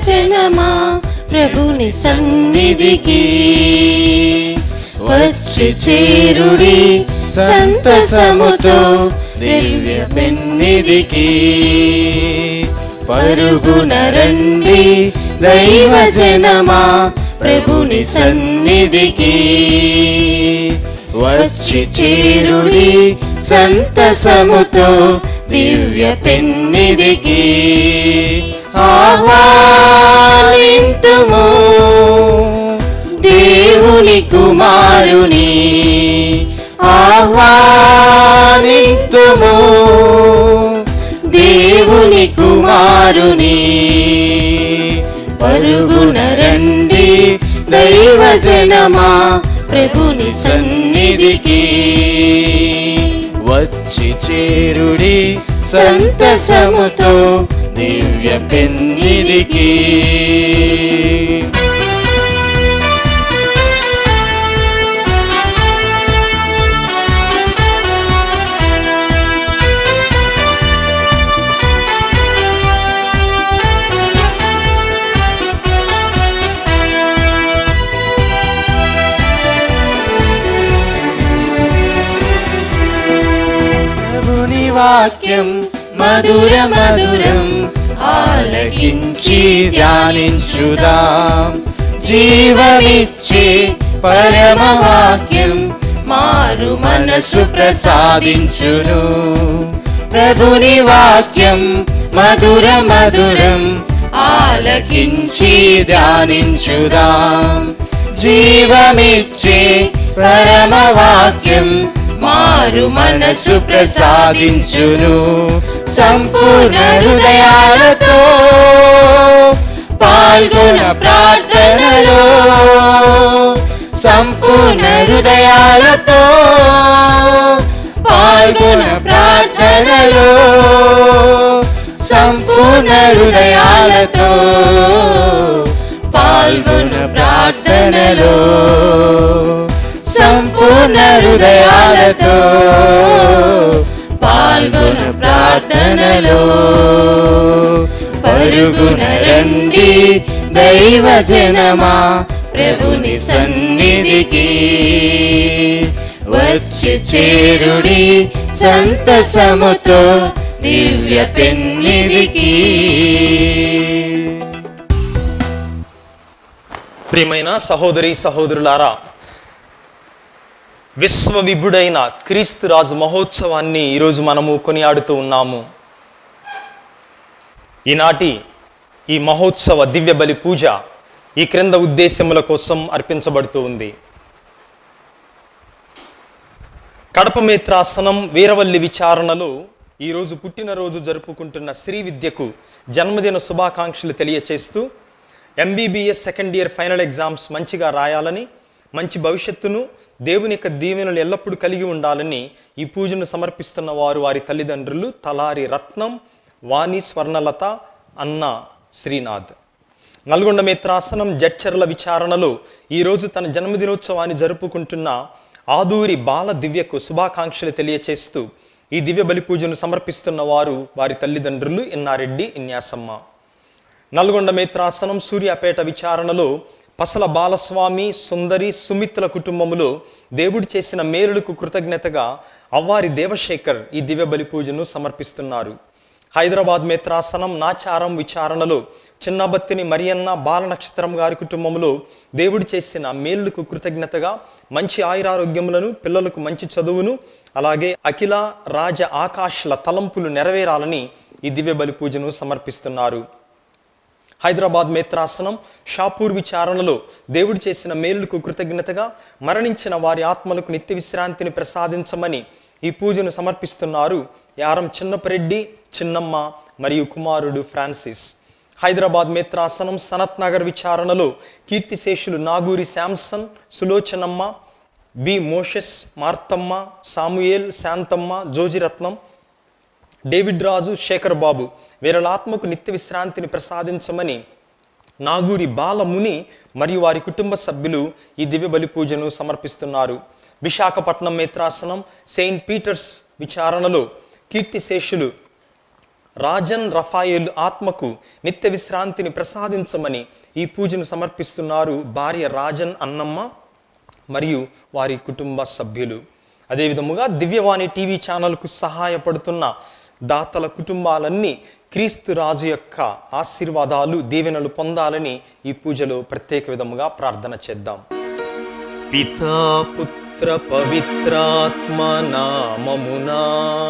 జనమా ప్రభుని సన్నిధికి వచ్చి చేరుడి సంతసముతో దివ్య పెన్నిధికి పరుగున రండి దైవ జనమా ప్రభుని సన్నిధికి వచ్చి చేరుడి సంతసముతో దివ్య పెన్నిధికి ఆహ్వానింతుము దేవుని కుమారుని ఆహ్వానింతుము దేవుని కుమారుని పరుగున రండి దైవ జనమా ప్రభుని సన్నిధికి వచ్చి చేరుడి సంతసముతో దివ్య పెన్నిధికి ప్రభుని వాక్యం మధుర మధురం ఆలకించి ధ్యానించుదాం జీవమిచ్చే పరమ వాక్యం మారు మనసు ప్రసాదించును ప్రభుని వాక్యం మధుర మధురం ఆలకించి ధ్యానించుదాం జీవమిచ్చే పరమ వాక్యం మారు మనసు ప్రసాదించును సంపూర్ణ హృదయాలతో పాల్గొన ప్రార్థనలో సంపూర్ణ హృదయాలతో పాల్గొన ప్రార్థనలో సంపూర్ణ హృదయాలతో పాల్గొన ప్రార్థనలో సంపూర్ణ హృదయాలతో పాల్గొన ప్రార్థనలో పరుగున రండి దైవ జనమా ప్రభుని సన్నిధికి వచ్చి చేరుడి సంతసముతో దివ్య పెన్నిధికి ప్రియమైన సహోదరి సహోదరులారా విశ్వవిభుడైన క్రీస్తు రాజు మహోత్సవాన్ని ఈరోజు మనము కొనియాడుతూ ఉన్నాము ఈనాటి ఈ మహోత్సవ దివ్య బలి పూజ ఈ క్రింద ఉద్దేశముల కోసం అర్పించబడుతూ ఉంది కడపమేత్రాసనం వీరవల్లి విచారణలో ఈరోజు పుట్టినరోజు జరుపుకుంటున్న శ్రీ విద్యకు జన్మదిన శుభాకాంక్షలు తెలియచేస్తూ MBBS second year final exams మంచిగా రాయాలని మంచి భవిష్యత్తును దేవుని యొక్క దీవెనలు ఎల్లప్పుడూ కలిగి ఉండాలని ఈ పూజను సమర్పిస్తున్న వారు వారి తల్లిదండ్రులు తలారి రత్నం వాణి స్వర్ణలత అన్న శ్రీనాథ్ నల్గొండ మిత్రాసనం జడ్చర్ల విచారణలో ఈరోజు తన జన్మదినోత్సవాన్ని జరుపుకుంటున్న ఆదూరి బాల దివ్యకు శుభాకాంక్షలు తెలియచేస్తూ ఈ దివ్య బలి పూజను సమర్పిస్తున్న వారు వారి తల్లిదండ్రులు ఇన్నారెడ్డి ఇన్యాసమ్మ నల్గొండ మిత్రాసనం సూర్యాపేట విచారణలో పసల బాలస్వామి సుందరి సుమిత్ర కుటుంబములో దేవుడు చేసిన మేలులకు కృతజ్ఞతగా అవ్వారి దేవశేఖర్ ఈ దివ్య బలి పూజను సమర్పిస్తున్నారు హైదరాబాద్ మిత్రాసనం నాచారం విచారణలో చిన్నబత్తిని మరియన్న బాల నక్షత్రం గారి కుటుంబంలో దేవుడు చేసిన మేలుకు కృతజ్ఞతగా మంచి ఆయురారోగ్యములను పిల్లలకు మంచి చదువును అలాగే అఖిల రాజ ఆకాష్ల తలంపులు నెరవేరాలని ఈ దివ్య బలి పూజను సమర్పిస్తున్నారు హైదరాబాద్ మేత్రాసనం షాపూర్ విచారణలో దేవుడు చేసిన మేలుకు కృతజ్ఞతగా మరణించిన వారి ఆత్మలకు నిత్య విశ్రాంతిని ప్రసాదించమని ఈ పూజను సమర్పిస్తున్నారు యారం చిన్నపరెడ్డి చిన్నమ్మ మరియు కుమారుడు ఫ్రాన్సిస్ హైదరాబాద్ మేత్రాసనం సనత్ నగర్ విచారణలో కీర్తిశేషులు Naguri Samson Sulochanamma B Moses Marthamma Samuel Santhamma Jojiratnam David Raju Sekhar Babu వీళ్ళ ఆత్మకు నిత్య విశ్రాంతిని ప్రసాదించమని నాగూరి బాలముని మరియు వారి కుటుంబ సభ్యులు ఈ దివ్య బలి పూజను సమర్పిస్తున్నారు విశాఖపట్నం మేత్రాసనం సెయింట్ పీటర్స్ విచారణలో కీర్తిశేషులు రాజన్ రఫాయేల్ ఆత్మకు నిత్య విశ్రాంతిని ప్రసాదించమని ఈ పూజను సమర్పిస్తున్నారు భార్య రాజన్ అన్నమ్మ మరియు వారి కుటుంబ సభ్యులు అదేవిధముగా దివ్యవాణి టీవీ ఛానల్కు సహాయపడుతున్న దాతల కుటుంబాలన్నీ క్రీస్తు రాజు యొక్క ఆశీర్వాదాలు దీవెనలు పొందాలని ఈ పూజలో ప్రత్యేక విధముగా ప్రార్థన చేద్దాం పితా పుత్ర పవిత్రాత్మ నామమునా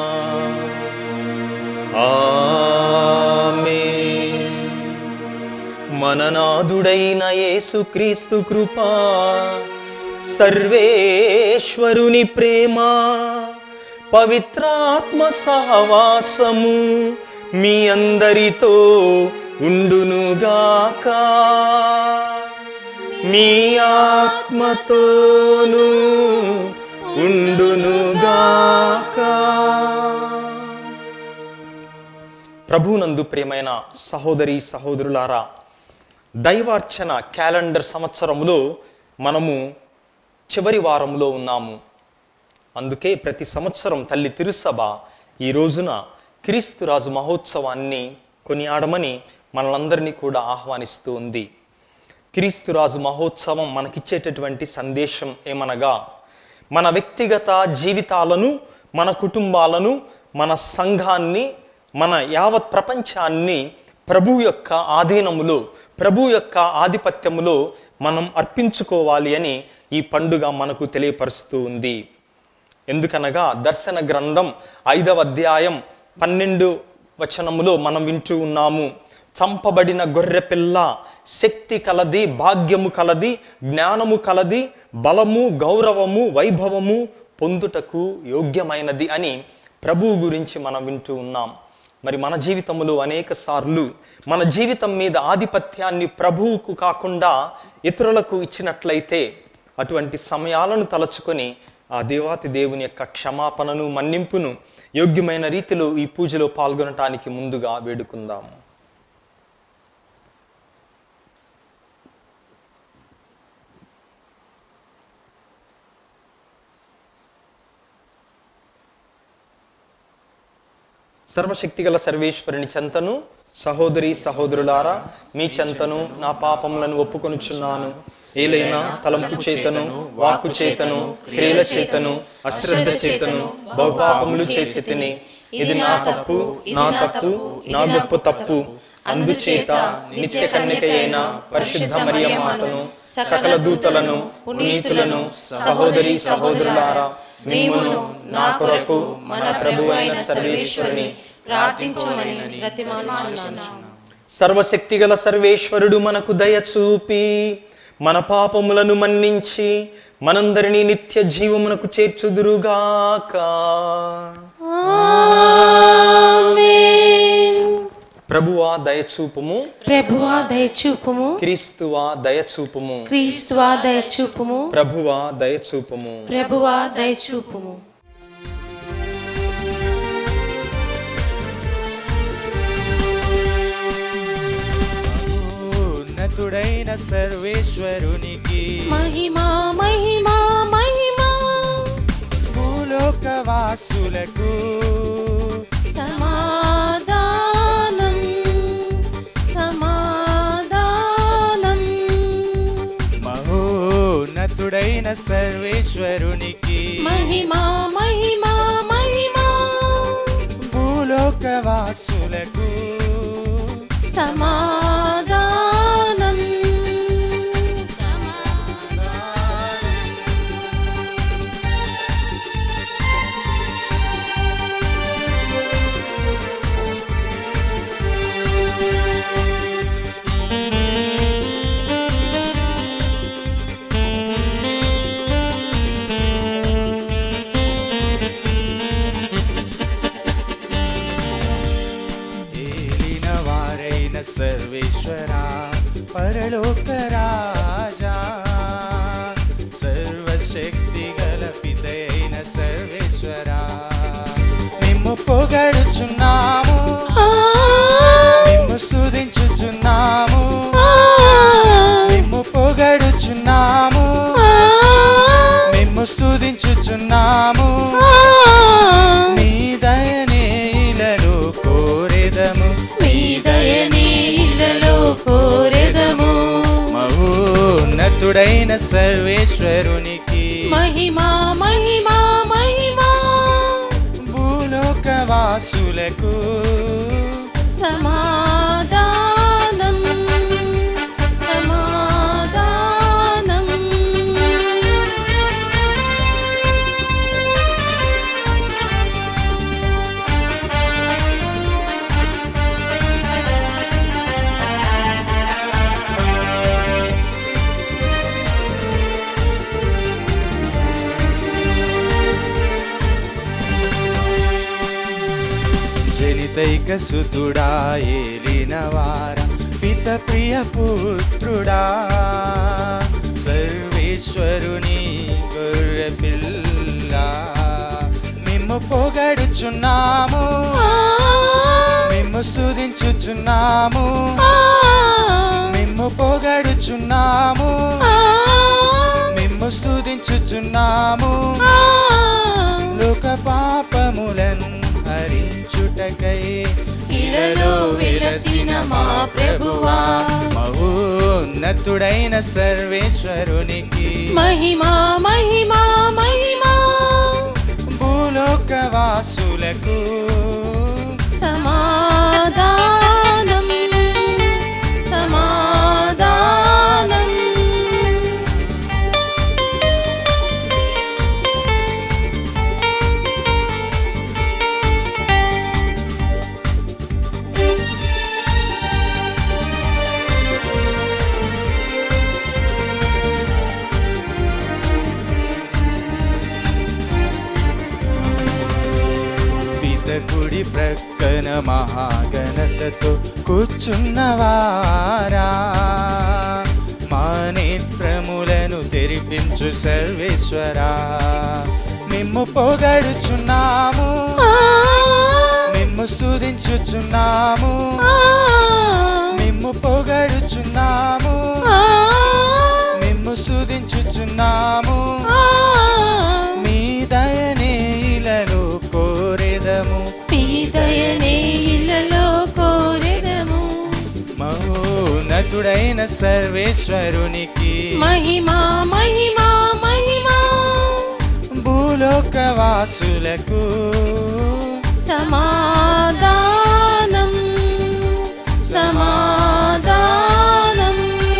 ఆమేన్. మననాథుడైన యేసుక్రీస్తు కృపా సర్వేశ్వరుని ప్రేమ పవిత్రాత్మ సహవాసము మీ అందరితో ఉండునుగాక మీ ఆత్మతోను ఉండునుగాక ప్రభునందు ప్రియమైన సహోదరి సహోదరులారా దైవార్చన క్యాలెండర్ సంవత్సరంలో మనము చివరి వారంలో ఉన్నాము అందుకే ప్రతి సంవత్సరం తల్లి తిరుసభ ఈ రోజున క్రీస్తురాజు మహోత్సవాన్ని కొనియాడమని మనలందరినీ కూడా ఆహ్వానిస్తూ ఉంది క్రీస్తురాజు మహోత్సవం మనకిచ్చేటటువంటి సందేశం ఏమనగా మన వ్యక్తిగత జీవితాలను మన కుటుంబాలను మన సంఘాన్ని మన యావత్ ప్రపంచాన్ని ప్రభు యొక్క ఆధీనములో ప్రభు యొక్క ఆధిపత్యములో మనం అర్పించుకోవాలి అని ఈ పండుగ మనకు తెలియపరుస్తూ ఉంది ఎందుకనగా దర్శన గ్రంథం ఐదవ అధ్యాయం పన్నెండు వచనములో మనం వింటూ ఉన్నాము చంపబడిన గొర్రె పిల్ల శక్తి కలది భాగ్యము కలది జ్ఞానము కలది బలము గౌరవము వైభవము పొందుటకు యోగ్యమైనది అని ప్రభువు గురించి మనం వింటూ ఉన్నాం మరి మన జీవితంలో అనేక సార్లు మన జీవితం మీద ఆధిపత్యాన్ని ప్రభువుకు కాకుండా ఇతరులకు ఇచ్చినట్లయితే అటువంటి సమయాలను తలచుకొని ఆ దేవాతి దేవుని యొక్క క్షమాపణను మన్నింపును యోగ్యమైన రీతిలో ఈ పూజలో పాల్గొనటానికి ముందుగా వేడుకుందాం సర్వశక్తిగల సర్వేశ్వరుని చెంతను సహోదరి సహోదరులారా మీ చెంతను నా పాపములను ఒప్పుకొనుచున్నాను ఏలైనా తలంపు చేతను వాక్కు చేతను క్రియల చేతను అశ్రద్ధ చేతను బహుపాపములు చేసి తిని ఇది నా తప్పు నా తప్పు నా గొప్ప తప్పు అందుచేత నిత్య కన్యక అయిన పరిశుద్ధ మరియ మాతను సకల దూతలను పునీతులను సహోదరి సహోదరులారా మిమ్మును నా కొరకు మన ప్రభు అయిన సర్వేశ్వరుని ప్రార్థించమని ప్రతిమానుచున్నాను సర్వశక్తిగల సర్వేశ్వరుడు మనకు దయ చూపి మన పాపములను మన్నించి మనందరినీ నిత్య జీవమునకు చేర్చుదురుగాక ప్రభువా దయచూపుము ప్రభువా దయచూపుము క్రీస్తువా దయచూపుము క్రీస్తువా దయచూపుము ప్రభువా దయచూపుము ప్రభువా దయచూపుము ఉన్నతుడైన సర్వేశ్వరునికి మహిమా మహిమా మహిమా భూలోక వాసులకు సమాధానం సమాధానం మహోన్నతుడైన సర్వేశ్వరునికి మహిమా మహిమా మహిమా భూలోక వాసులకు సమాధానం ఏలిన వారైన సర్వేశ్వర పరలోక రాజా సర్వశక్తి గల పితైన సర్వేశ్వర మేము పొగడుచున్నాము మేము స్తుతించుచున్నాము మేము పొగడుచున్నాము మేము స్తుతించుచున్నాము నీ దయనే ఇలలో కోరెద మహోన్నతుడైన సర్వేశ్వరునికి మహిమా మహిమా మహిమా భూలోకవాసులకు సమాధానం సమాధానం జనితైక సుతుడా ఏలినవార పిత ప్రియ పుత్రుడా సర్వేశ్వరుని గొర్రె పిల్ల మిమ్ము పొగడుచున్నాము మిమ్ము స్తుతించుచున్నాము మిమ్ము పొగడుచున్నాము మిమ్ము స్తుతించుచున్నాము లోక పాపములను హరించుటకై ఇలలో వెలసిన మా ప్రభువా మహోన్నతుడైన సర్వేశ్వరునికి మహిమా మహిమా మహిమా భూలోకవాసులకు సమాధానం సమాధానం పితకుడి ప్రక్కన మహాగణతతో కూర్చున్నవారా మా నేత్రములను తెరిపించు సర్వేశ్వరా మిమ్ము పొగడుచున్నాము మిమ్ము స్తుతించుచున్నాము మిమ్ము పొగడుచున్నాము మిమ్ము స్తుతించుచున్నాము మీ దయనే ఇలలో కోరెదము పీదయనే ఇలలో కోరెదము మహోన్నతుడైన సర్వేశ్వరునికి మహిమా మహిమా మహిమా భూలోకవాసులకు సమాధానం సమాధానం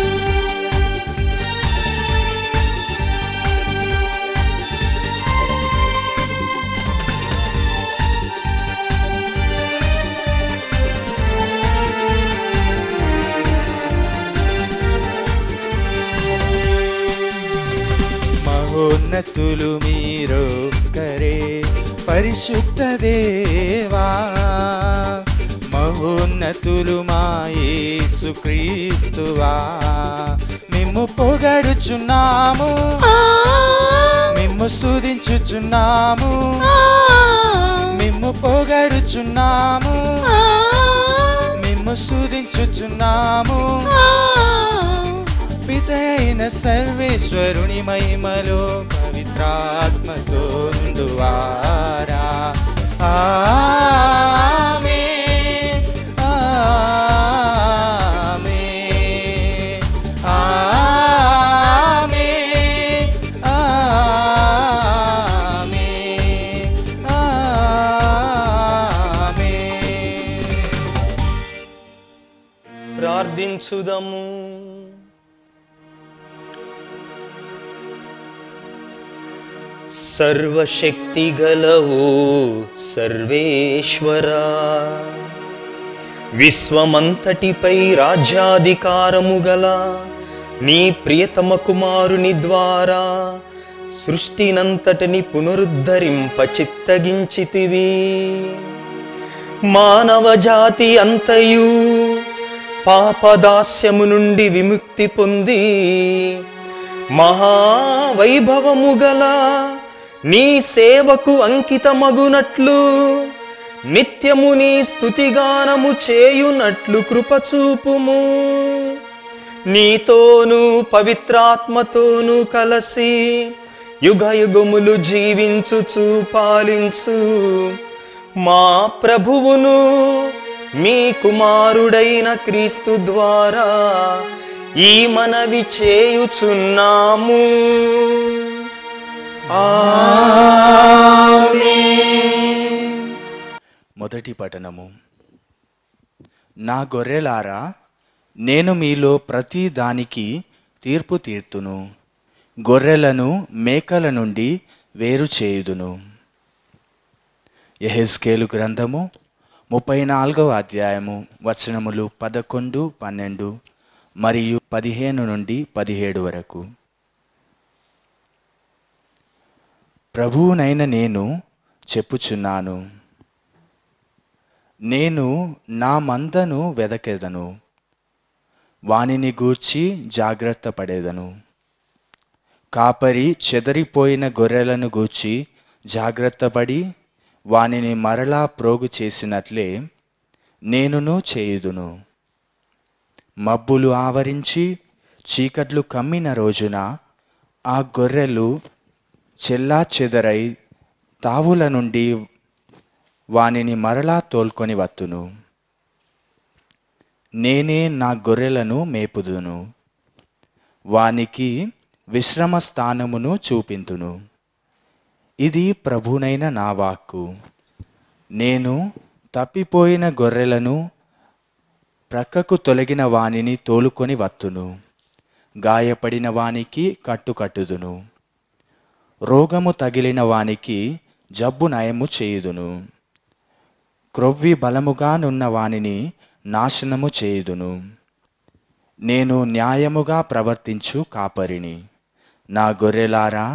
మహోన్నతులు మీరొక్కరే పరిశుద్ధ దేవా మహోన్నతులు మా యేసుక్రీస్తువా మిమ్ము పొగడుచున్నాము మిమ్ము స్తుతించుచున్నాము మిమ్ము పొగడుచున్నాము మిమ్ము స్తుతించుచున్నాము పితైన సర్వేశ్వరుని మహిమలో పవిత్రాత్మతో నుండువారా ఆమేన్, ఆమేన్, ఆమేన్, ఆమేన్, ఆమేన్. ప్రార్థించుదము సర్వశక్తి గలవో సర్వేశ్వరా విశ్వమంతటిపై రాజ్యాధికారము గల నీ ప్రియతమ కుమారుని ద్వారా సృష్టినంతటిని పునరుద్ధరింప చిత్తగించితివి మానవ జాతి అంతయు పాపదాస్యము నుండి విముక్తి పొంది మహావైభవము గల నీ సేవకు అంకితమగునట్లు నిత్యము నీ స్తుతిగానము చేయునట్లు కృపచూపుము నీతోనూ పవిత్రాత్మతోనూ కలసి యుగ యుగములు జీవించుచు పాలించు మా ప్రభువును మీ కుమారుడైన క్రీస్తు ద్వారా ఈ మనవి చేయుచున్నాము మొదటి పఠనము నా గొర్రెలారా నేను మీలో ప్రతి దానికి తీర్పు తీర్తును గొర్రెలను మేకల నుండి వేరు చేయుదును ఎహెస్కేలు గ్రంథము ముప్పై నాలుగవ అధ్యాయము వచనములు పదకొండు పన్నెండు మరియు పదిహేను నుండి పదిహేడు వరకు ప్రభువునైన నేను చెప్పుచున్నాను నేను నా మందను వెదకెదను వానిని గూర్చి జాగ్రత్త పడేదను కాపరి చెదరిపోయిన గొర్రెలను గూర్చి జాగ్రత్తపడి వానిని మరలా ప్రోగు చేసినట్లే నేనును చేయుదును మబ్బులు ఆవరించి చీకట్లు కమ్మిన రోజున ఆ గొర్రెలు చెల్లా చెదరై తావుల నుండి వానిని మరలా తోల్కొని వత్తును నేనే నా గొర్రెలను మేపుదును వానికి విశ్రమ స్థానమును చూపింతును ఇది ప్రభునైన నా వాక్కు నేను తప్పిపోయిన గొర్రెలను ప్రక్కకు తొలగిన వానిని తోలుకొని వత్తును గాయపడిన వానికి కట్టుకట్టుదును రోగము తగిలిన వానికి జబ్బు నయము చేయుదును క్రొవ్వి బలముగానున్న వానిని నాశనము చేయుదును నేను న్యాయముగా ప్రవర్తించు కాపరిని నా గొర్రెలారా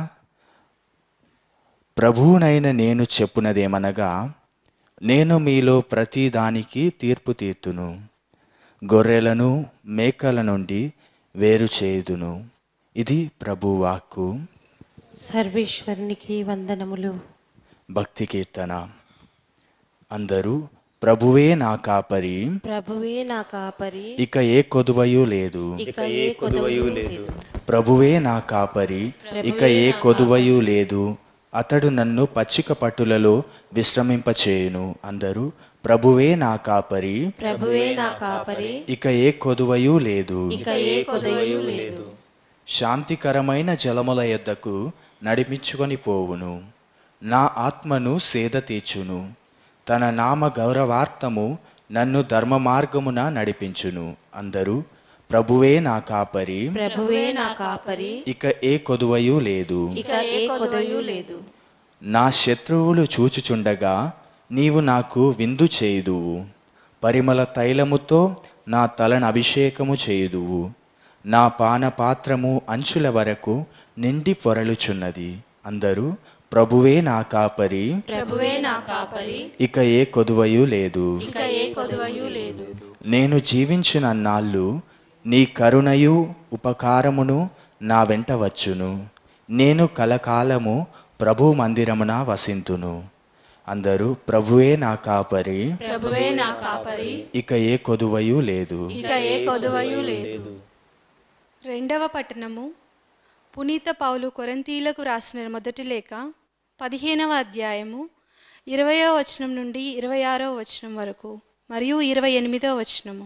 ప్రభువునైన నేను చెప్పునదేమనగా నేను మీలో ప్రతి దానికి తీర్పు తీర్తును గొర్రెలను మేకల నుండి వేరు చేయుదును ఇది ప్రభువాక్కు సర్వేశ్వరునికి వందనములు భక్తి కీర్తన అందరూ ప్రభువే నా కాపరి ప్రభువే నా కాపరి ఇక ఏ కొదువయు లేదు ఇక ఏ కొదవయు లేదు ప్రభువే నా కాపరి ఇక ఏ కొదువయు లేదు అతడు నన్ను పచ్చిక పట్టులలో విశ్రమింపచేయును అందరూ ప్రభువే నా కాపరి ప్రభువే నా కాపరి ఇక ఏ కొదువయు లేదు ఇక ఏ కొదవయు లేదు శాంతికరమైన జలముల యొద్దకు నడిపించుకొని పోవును నా ఆత్మను సేద తీర్చును తన నామ గౌరవార్థము నన్ను ధర్మ మార్గమున నడిపించును అందరూ ప్రభువే నా కాపరి ప్రభువే నా కాపరి ఇక ఏ కొదువయు లేదు ఇక ఏ కొదవయు లేదు నా శత్రువులు చూచుచుండగా నీవు నాకు విందు చేయుదువు పరిమళ తైలముతో నా తలను అభిషేకము చేయుదువు నా పానపాత్రము అంచుల వరకు నిండి పొరలుచున్నది అందరూ ప్రభువే నా కాపరి ప్రభువే నా కాపరి ఇక ఏ కొదువయు లేదు ఇక ఏ కొదవయు లేదు నేను జీవించిన నాళ్ళు నీ కరుణయు ఉపకారమును నా వెంట వచ్చును నేను కలకాలము ప్రభు మందిరమున వసింతును అందరూ ప్రభువే నా కాపరి ప్రభువే నా కాపరి ఇక ఏ కొదువయు లేదు ఇక ఏ కొదవయు లేదు రెండవ పట్టణము పునీత పౌలు కొరంతీలకు రాసిన మొదటి లేఖ పదిహేనవ అధ్యాయము ఇరవయో వచనం నుండి ఇరవై ఆరో వచనం వరకు మరియు ఇరవై ఎనిమిదో వచనము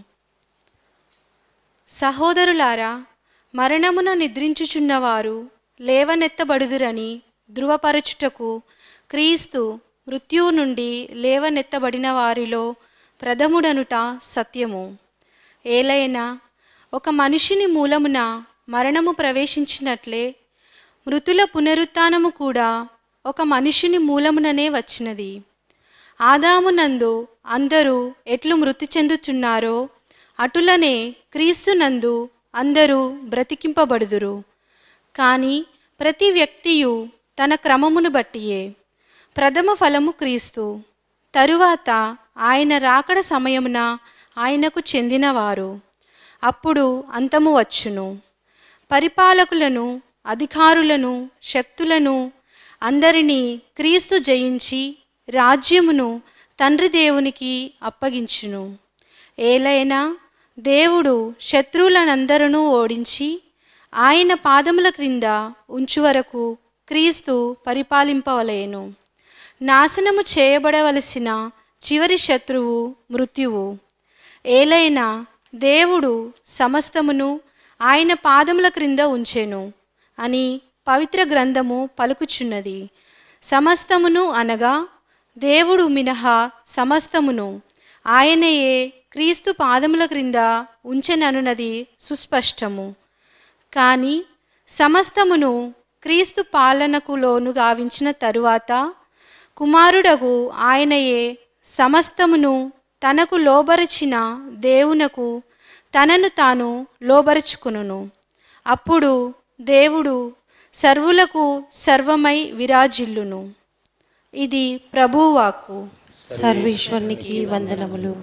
సహోదరులారా మరణమున నిద్రించుచున్నవారు లేవనెత్తబడుదురని ధృవపరచుటకు క్రీస్తు మృత్యువు నుండి లేవనెత్తబడిన వారిలో ప్రథముడనుట సత్యము ఏలైనా ఒక మనిషిని మూలమున మరణము ప్రవేశించినట్లే మృతుల పునరుత్థానము కూడా ఒక మనిషిని మూలముననే వచ్చినది ఆదామునందు అందరూ ఎట్లు మృతి చెందుచున్నారో అటులనే క్రీస్తునందు అందరూ బ్రతికింపబడుదురు కానీ ప్రతి వ్యక్తియు తన క్రమమును బట్టియే ప్రథమ ఫలము క్రీస్తు తరువాత ఆయన రాకడ సమయమున ఆయనకు చెందినవారు అప్పుడు అంతము వచ్చును పరిపాలకులను అధికారులను శక్తులను అందరినీ క్రీస్తు జయించి రాజ్యమును తండ్రి దేవునికి అప్పగించును ఏలైనా దేవుడు శత్రువులనందరూ ఓడించి ఆయన పాదముల క్రింద ఉంచు వరకు క్రీస్తు పరిపాలింపవలేను నాశనము చేయబడవలసిన చివరి శత్రువు మృత్యువు ఏలైనా దేవుడు సమస్తమును ఆయన పాదముల క్రింద ఉంచెను అని పవిత్ర గ్రంథము పలుకుచున్నది సమస్తమును అనగా దేవుడు మినహా సమస్తమును ఆయనయే క్రీస్తు పాదముల క్రింద ఉంచెననున్నది సుస్పష్టము కానీ సమస్తమును క్రీస్తు పాలనకు లోను గావించిన తరువాత కుమారుడగు ఆయనయే సమస్తమును తనకు లోబరచిన దేవునకు తనను తాను లోబరుచుకును అప్పుడు దేవుడు సర్వులకు సర్వమై విరాజిల్లును ఇది ప్రభువాక్కు సర్వేశ్వరునికి వందనములు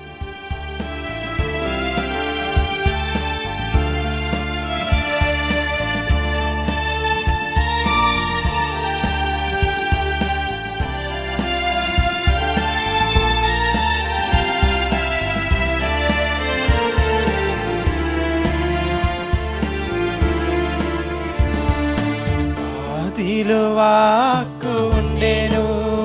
ఆదిలో వాక్కు ఉండేను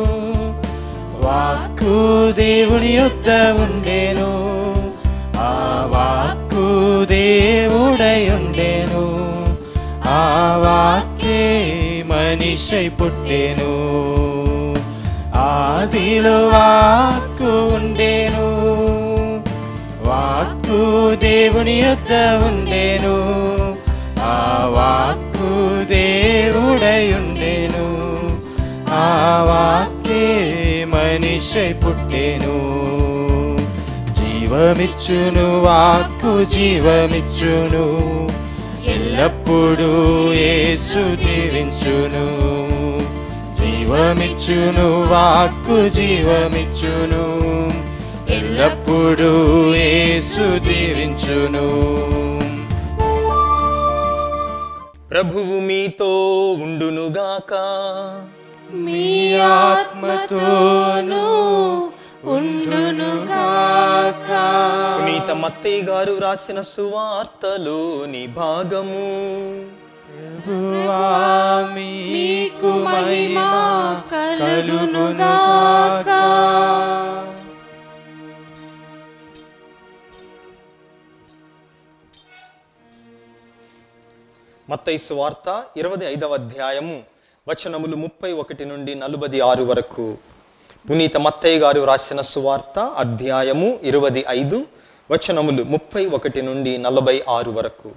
వాక్కు దేవుని యొద్ద ఉండేను ఆ వాక్కు దేవుడై ఉండేను ఆ వాక్కే మనిషై పుట్టేను ఆదిలో వాక్కు ఉండేను వాక్కు దేవుని యొద్ద ఉండేను ఆ వాక్కు దేవుడై ఉండేను ఆ వాక్కే మనిషై పుట్టేను జీవమిచ్చును వాక్కు జీవమిచ్చును ఎల్లప్పుడూ యేసు జీవించును జీవమిచ్చును వాక్కు జీవమిచ్చును ఎల్లప్పుడూ యేసు జీవించును ప్రభువు మీతో ఉండునుగాక మీ ఆత్మతోను ఉండునుగాక పునీత మత్తయ్య గారు రాసిన సువార్తలోని భాగము ప్రభువా మీకు మహిమ కలుగునుగాక మత్తయి సువార్త ఇరవై ఐదవ అధ్యాయము వచనములు ముప్పై ఒకటి నుండి నలభై ఆరు వరకు పునీత మత్తయ్య గారు రాసిన సువార్త అధ్యాయము ఇరవై ఐదు వచనములు ముప్పై ఒకటి నుండి నలభై ఆరు వరకు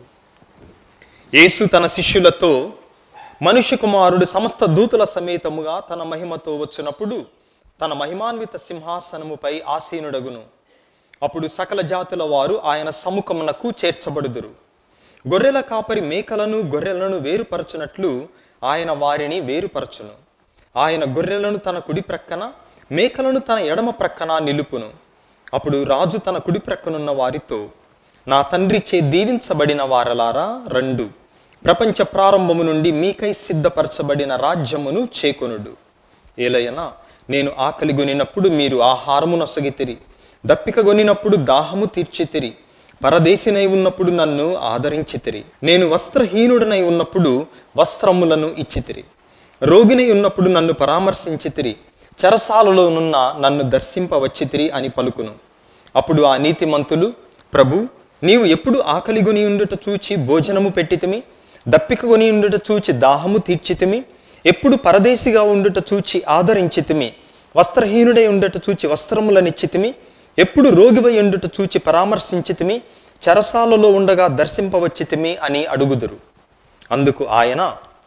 యేసు తన శిష్యులతో మనుష్య కుమారుడు సమస్త దూతల సమేతముగా తన మహిమతో వచ్చినప్పుడు తన మహిమాన్విత సింహాసనముపై ఆసీనుడగును అప్పుడు సకల జాతుల వారు ఆయన సముఖమునకు చేర్చబడుదురు గొర్రెల కాపరి మేకలను గొర్రెలను వేరుపరచునట్లు ఆయన వారిని వేరుపరచును ఆయన గొర్రెలను తన కుడి ప్రక్కన మేకలను తన ఎడమ ప్రక్కన నిలుపును అప్పుడు రాజు తన కుడి ప్రక్కనున్న వారితో నా తండ్రి చే దీవించబడిన వారలారా రెండు ప్రపంచ ప్రారంభము నుండి మీకై సిద్ధపరచబడిన రాజ్యమును చేకొనుడు ఏలయన నేను ఆకలి గొనినప్పుడు మీరు ఆహారము నొసగితిరి దప్పిక గొనినప్పుడు దాహము తీర్చితిరి పరదేశినై ఉన్నప్పుడు నన్ను ఆదరించితిరి నేను వస్త్రహీనుడనై ఉన్నప్పుడు వస్త్రములను ఇచ్చితిరి రోగినై ఉన్నప్పుడు నన్ను పరామర్శించితిరి చెరసాలలోనున్న నన్ను దర్శింపవచ్చితిరి అని పలుకును అప్పుడు ఆ నీతిమంతులు ప్రభు నీవు ఎప్పుడు ఆకలిగొని ఉండుట చూచి భోజనము పెట్టితిమి దప్పిక కొని ఉండుట చూచి దాహము తీర్చితిమి ఎప్పుడు పరదేశిగా ఉండుట చూచి ఆదరించితిమి వస్త్రహీనుడై ఉండుట చూచి వస్త్రములనిచ్చితిమి ఎప్పుడు రోగివై ఉండుట చూచి పరామర్శించితిమి చెరసాలలో ఉండగా దర్శింపవచ్చితిమి అని అడుగుదురు అందుకు ఆయన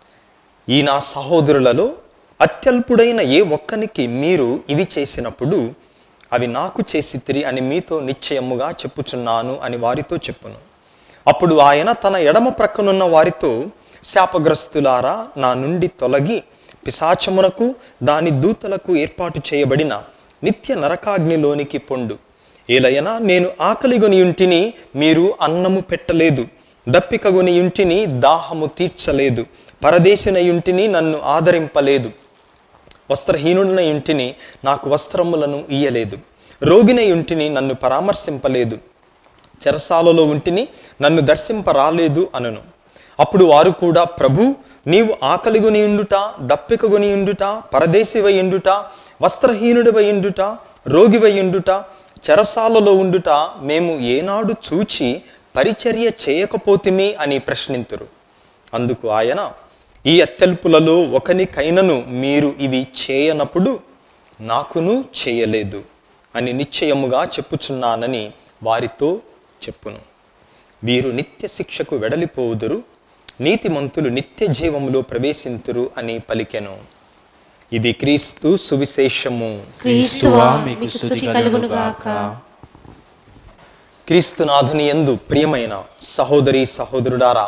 ఈ నా సహోదరులలో అత్యల్పుడైన ఏ ఒక్కనికి మీరు ఇవి చేసినప్పుడు అవి నాకు చేసితిరి అని మీతో నిశ్చయముగా చెప్పుచున్నాను అని వారితో చెప్పును అప్పుడు ఆయన తన ఎడమ ప్రక్కనున్న వారితో శాపగ్రస్తులారా నా నుండి తొలగి పిశాచమునకు దాని దూతలకు ఏర్పాటు చేయబడిన నిత్య నరకాగ్నిలోనికి పొండు ఏలయనా నేను ఆకలిగొని ఇంటిని మీరు అన్నము పెట్టలేదు దప్పికగొని ఇంటిని దాహము తీర్చలేదు పరదేశిన ఇంటిని నన్ను ఆదరింపలేదు వస్త్రహీనుడిన ఇంటిని నాకు వస్త్రములను ఇయ్యలేదు రోగిన ఇంటిని నన్ను పరామర్శింపలేదు చెరసాలలో ఉంటిని నన్ను దర్శింపరాలేదు అనను అప్పుడు వారు కూడా ప్రభు నీవు ఆకలిగొని ఉండుట దప్పికగొని ఉండుట పరదేశివై ఉండుట వస్త్రహీనుడివై ఉండుట రోగివై ఉండుట చెరసాలలో ఉండుట మేము ఏనాడు చూచి పరిచర్య చేయకపోతిమి అని ప్రశ్నింతురు అందుకు ఆయన ఈ అత్తెల్పులలో ఒకనికైనను మీరు ఇవి చేయనప్పుడు నాకును చేయలేదు అని నిశ్చయముగా చెప్పుచున్నానని వారితో చెప్పును వీరు నిత్య శిక్షకు వెడలిపోవుదురు నీతిమంతులు నిత్య జీవములో ప్రవేశింతురు అని పలికెను ఇది క్రీస్తు సువిశేషము క్రీస్తువా మీకు స్తుతి కలుగును గాక క్రీస్తునాథుని యందు ప్రియమైన సహోదరి సహోదరుడారా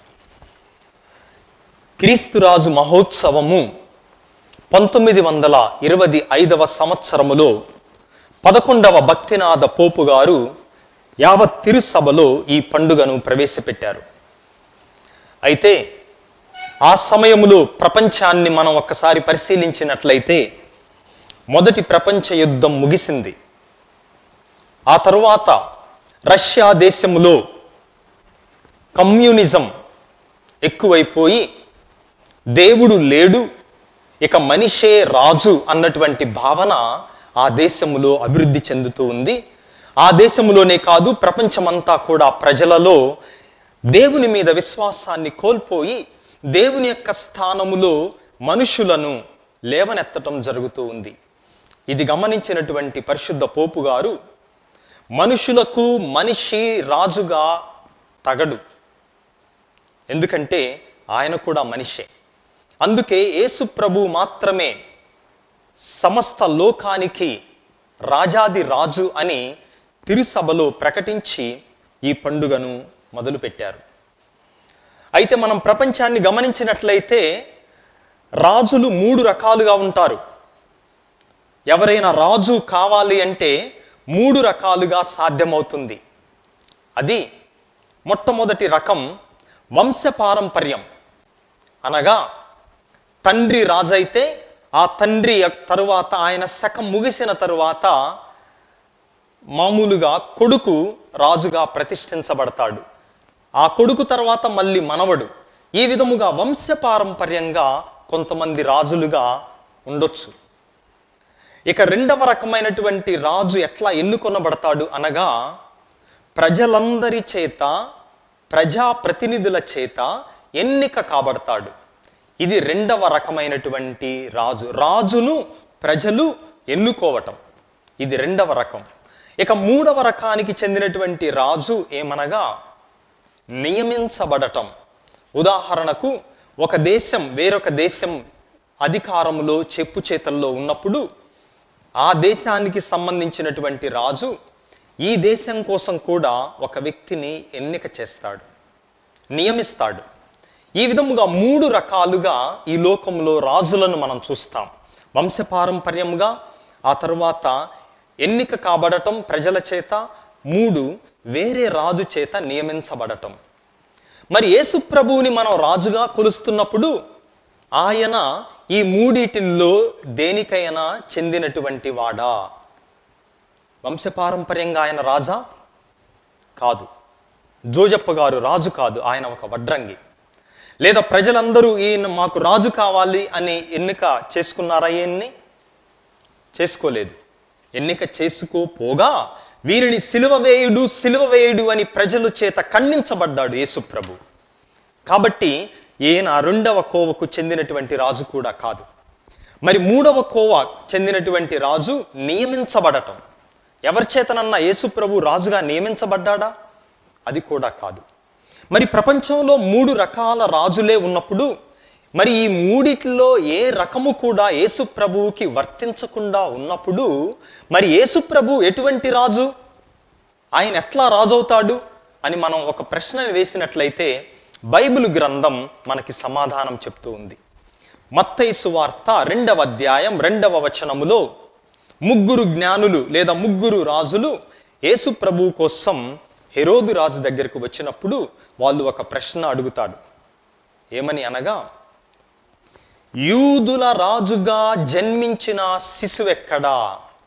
క్రీస్తురాజు మహోత్సవము పంతొమ్మిది వందల ఇరవై ఐదవ సంవత్సరములో పదకొండవ భక్తినాథ పోపు గారు యావత్ తిరుసభలో ఈ పండుగను ప్రవేశపెట్టారు అయితే ఆ సమయములో ప్రపంచాన్ని మనం ఒక్కసారి పరిశీలించినట్లయితే మొదటి ప్రపంచ యుద్ధం ముగిసింది ఆ తరువాత రష్యా దేశములో కమ్యూనిజం ఎక్కువైపోయి దేవుడు లేడు ఇక మనిషే రాజు అన్నటువంటి భావన ఆ దేశములో అభివృద్ధి చెందుతూ ఉంది ఆ దేశములోనే కాదు ప్రపంచమంతా కూడా ప్రజలలో దేవుని మీద విశ్వాసాన్ని కోల్పోయి దేవుని యొక్క స్థానములో మనుషులను లేవనెత్తటం జరుగుతూ ఉంది ఇది గమనించినటువంటి పరిశుద్ధ పోపు గారు మనుషులకు మనిషి రాజుగా తగడు ఎందుకంటే ఆయన కూడా మనిషే అందుకే యేసు ప్రభు మాత్రమే సమస్త లోకానికి రాజాది రాజు అని తిరుసభలో ప్రకటించి ఈ పండుగను మొదలుపెట్టారు అయితే మనం ప్రపంచాన్ని గమనించినట్లయితే రాజులు మూడు రకాలుగా ఉంటారు ఎవరైనా రాజు కావాలి అంటే మూడు రకాలుగా సాధ్యమవుతుంది అది మొట్టమొదటి రకం వంశపారంపర్యం అనగా తండ్రి రాజైతే ఆ తండ్రి యొక్క తరువాత ఆయన శకం ముగిసిన తరువాత మామూలుగా కొడుకు రాజుగా ప్రతిష్ఠించబడతాడు ఆ కొడుకు తర్వాత మళ్ళీ మనవడు ఈ విధముగా వంశపారంపర్యంగా కొంతమంది రాజులుగా ఉండొచ్చు ఇక రెండవ రకమైనటువంటి రాజు ఎట్లా ఎన్నుకొనబడతాడు అనగా ప్రజలందరి చేత ప్రజాప్రతినిధుల చేత ఎన్నిక కాబడతాడు ఇది రెండవ రకమైనటువంటి రాజు రాజును ప్రజలు ఎన్నుకోవటం ఇది రెండవ రకం ఇక మూడవ రకానికి చెందినటువంటి రాజు ఏమనగా నియమించబడటం ఉదాహరణకు ఒక దేశం వేరొక దేశం అధికారంలో చెప్పు చేతల్లో ఉన్నప్పుడు ఆ దేశానికి సంబంధించినటువంటి రాజు ఈ దేశం కోసం కూడా ఒక వ్యక్తిని ఎన్నిక చేస్తాడు నియమిస్తాడు ఈ విధముగా మూడు రకాలుగా ఈ లోకంలో రాజులను మనం చూస్తాం వంశపారంపర్యముగా ఆ తర్వాత ఎన్నిక కాబడటం ప్రజల చేత మూడు వేరే రాజు చేత నియమించబడటం మరి యేసు ప్రభువుని మనం రాజుగా కొలుస్తున్నప్పుడు ఆయన ఈ మూడిటిల్లో దేనికైనా చెందినటువంటి వాడా వంశపారంపర్యంగా ఆయన రాజా కాదు జోజప్ప గారు రాజు కాదు ఆయన ఒక వడ్రంగి లేదా ప్రజలందరూ ఈయన మాకు రాజు కావాలి అని ఎన్నిక చేసుకున్నారా ఈయన్ని చేసుకోలేదు ఎన్నిక చేసుకోపోగా వీరిని సిలువ వేయుడు సిలువ వేయుడు అని ప్రజల చేత ఖండించబడ్డాడు యేసుప్రభు కాబట్టి ఈయన రెండవ కోవకు చెందినటువంటి రాజు కూడా కాదు మరి మూడవ కోవ చెందినటువంటి రాజు నియమించబడటం ఎవరి చేతనన్నా యేసుప్రభు రాజుగా నియమించబడ్డాడా అది కూడా కాదు మరి ప్రపంచంలో మూడు రకాల రాజులే ఉన్నప్పుడు మరి ఈ మూడిట్లో ఏ రకము కూడా యేసు ప్రభువుకి వర్తించకుండా ఉన్నప్పుడు మరి యేసు ప్రభు ఎటువంటి రాజు ఆయన ఎట్లా రాజు అవుతాడు అని మనం ఒక ప్రశ్న వేసినట్లయితే బైబిల్ గ్రంథం మనకి సమాధానం చెప్తూ ఉంది మత్తయి సువార్త రెండవ అధ్యాయం రెండవ వచనములో ముగ్గురు జ్ఞానులు లేదా ముగ్గురు రాజులు యేసు ప్రభు కోసం హెరోదు రాజు దగ్గరకు వచ్చినప్పుడు వాళ్ళు ఒక ప్రశ్న అడుగుతాడు ఏమని అనగా యూదుల రాజుగా జన్మించిన శిశువెక్కడా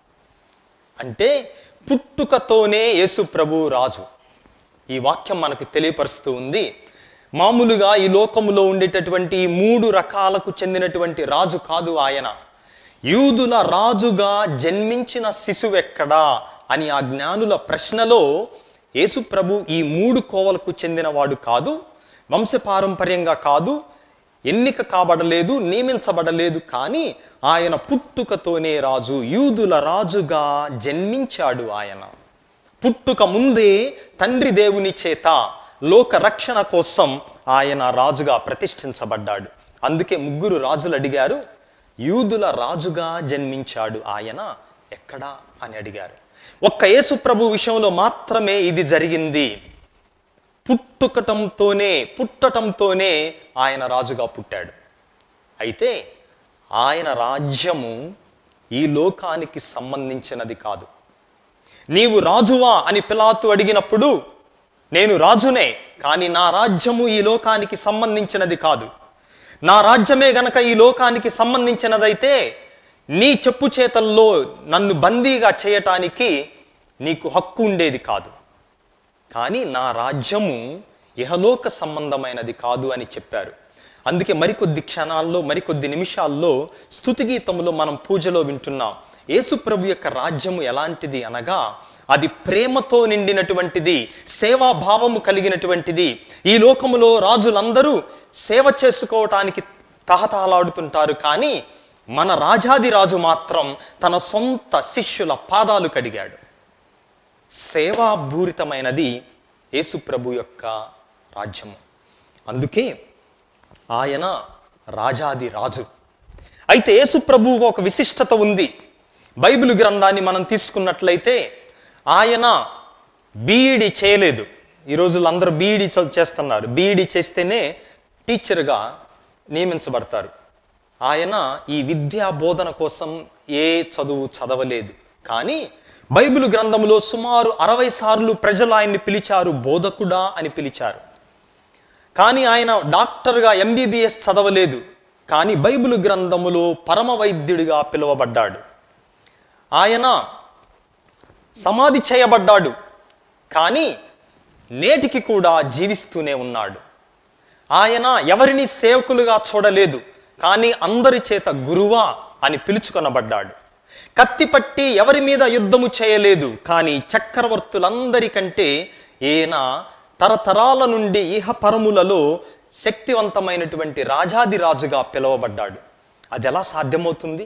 అంటే పుట్టుకతోనే యేసు ప్రభు రాజు ఈ వాక్యం మనకు తెలియపరుస్తూ ఉంది మామూలుగా ఈ లోకములో ఉండేటటువంటి ఈ మూడు రకాలకు చెందినటువంటి రాజు కాదు ఆయన యూదుల రాజుగా జన్మించిన శిశువెక్కడా అని ఆ జ్ఞానుల ప్రశ్నలో యేసు ప్రభు ఈ మూడు కోవలకు చెందినవాడు కాదు వంశపారంపర్యంగా కాదు ఎన్నిక కాబడలేదు నియమించబడలేదు కానీ ఆయన పుట్టుకతోనే రాజు యూదుల రాజుగా జన్మించాడు ఆయన పుట్టుక ముందే తండ్రి దేవుని చేత లోక రక్షణ కోసం ఆయన రాజుగా ప్రతిష్ఠించబడ్డాడు అందుకే ముగ్గురు రాజులు అడిగారు యూదుల రాజుగా జన్మించాడు ఆయన ఎక్కడా అని అడిగారు ఒక్క యేసు ప్రభు విషయంలో మాత్రమే ఇది జరిగింది పుట్టుకటంతోనే పుట్టటంతోనే ఆయన రాజుగా పుట్టాడు అయితే ఆయన రాజ్యము ఈ లోకానికి సంబంధించినది కాదు నీవు రాజువా అని పిలాతు అడిగినప్పుడు నేను రాజునే కానీ నా రాజ్యము ఈ లోకానికి సంబంధించినది కాదు నా రాజ్యమే గనక ఈ లోకానికి సంబంధించినదైతే నీ చెప్పు చేతల్లో నన్ను బందీగా చేయటానికి నీకు హక్కు ఉండేది కాదు కానీ నా రాజ్యము ఇహలోక సంబంధమైనది కాదు అని చెప్పారు అందుకే మరికొద్ది క్షణాల్లో మరికొద్ది నిమిషాల్లో స్తుతి గీతములో మనం పూజలో వింటున్నాం యేసు ప్రభు యొక్క రాజ్యము ఎలాంటిది అనగా అది ప్రేమతో నిండినటువంటిది సేవాభావము కలిగినటువంటిది ఈ లోకములో రాజులందరూ సేవ చేసుకోవటానికి తహతహలాడుతుంటారు కానీ మన రాజాది రాజు మాత్రం తన సొంత శిష్యుల పాదాలు కడిగాడు సేవాభూరితమైనది యేసుప్రభు యొక్క రాజ్యము అందుకే ఆయన రాజాది రాజు అయితే యేసుప్రభువుకు ఒక విశిష్టత ఉంది బైబిల్ గ్రంథాన్ని మనం తీసుకున్నట్లయితే ఆయన బీఈడి చేయలేదు ఈ రోజుల్లో అందరూ బీఈడి చేస్తున్నారు బీఈడి చేస్తేనే టీచర్గా నియమించబడతారు ఆయన ఈ విద్యా బోధన కోసం ఏ చదువు చదవలేదు కానీ బైబిల్ గ్రంథంలో సుమారు అరవై సార్లు ప్రజలు ఆయన్ని పిలిచారు బోధకుడా అని పిలిచారు కానీ ఆయన డాక్టర్గా ఎంబీబీఎస్ చదవలేదు కానీ బైబిల్ గ్రంథములో పరమ వైద్యుడిగా పిలువబడ్డాడు ఆయన సమాధి చేయబడ్డాడు కానీ నేటికి కూడా జీవిస్తూనే ఉన్నాడు ఆయన ఎవరిని సేవకులుగా చూడలేదు కానీ అందరి చేత గురువా అని పిలుచుకొనబడ్డాడు కత్తిపట్టి ఎవరి మీద యుద్ధము చేయలేదు కానీ చక్రవర్తులందరికంటే ఈయన తరతరాల నుండి ఇహపరములలో శక్తివంతమైనటువంటి రాజాదిరాజుగా పిలువబడ్డాడు అది ఎలా సాధ్యమవుతుంది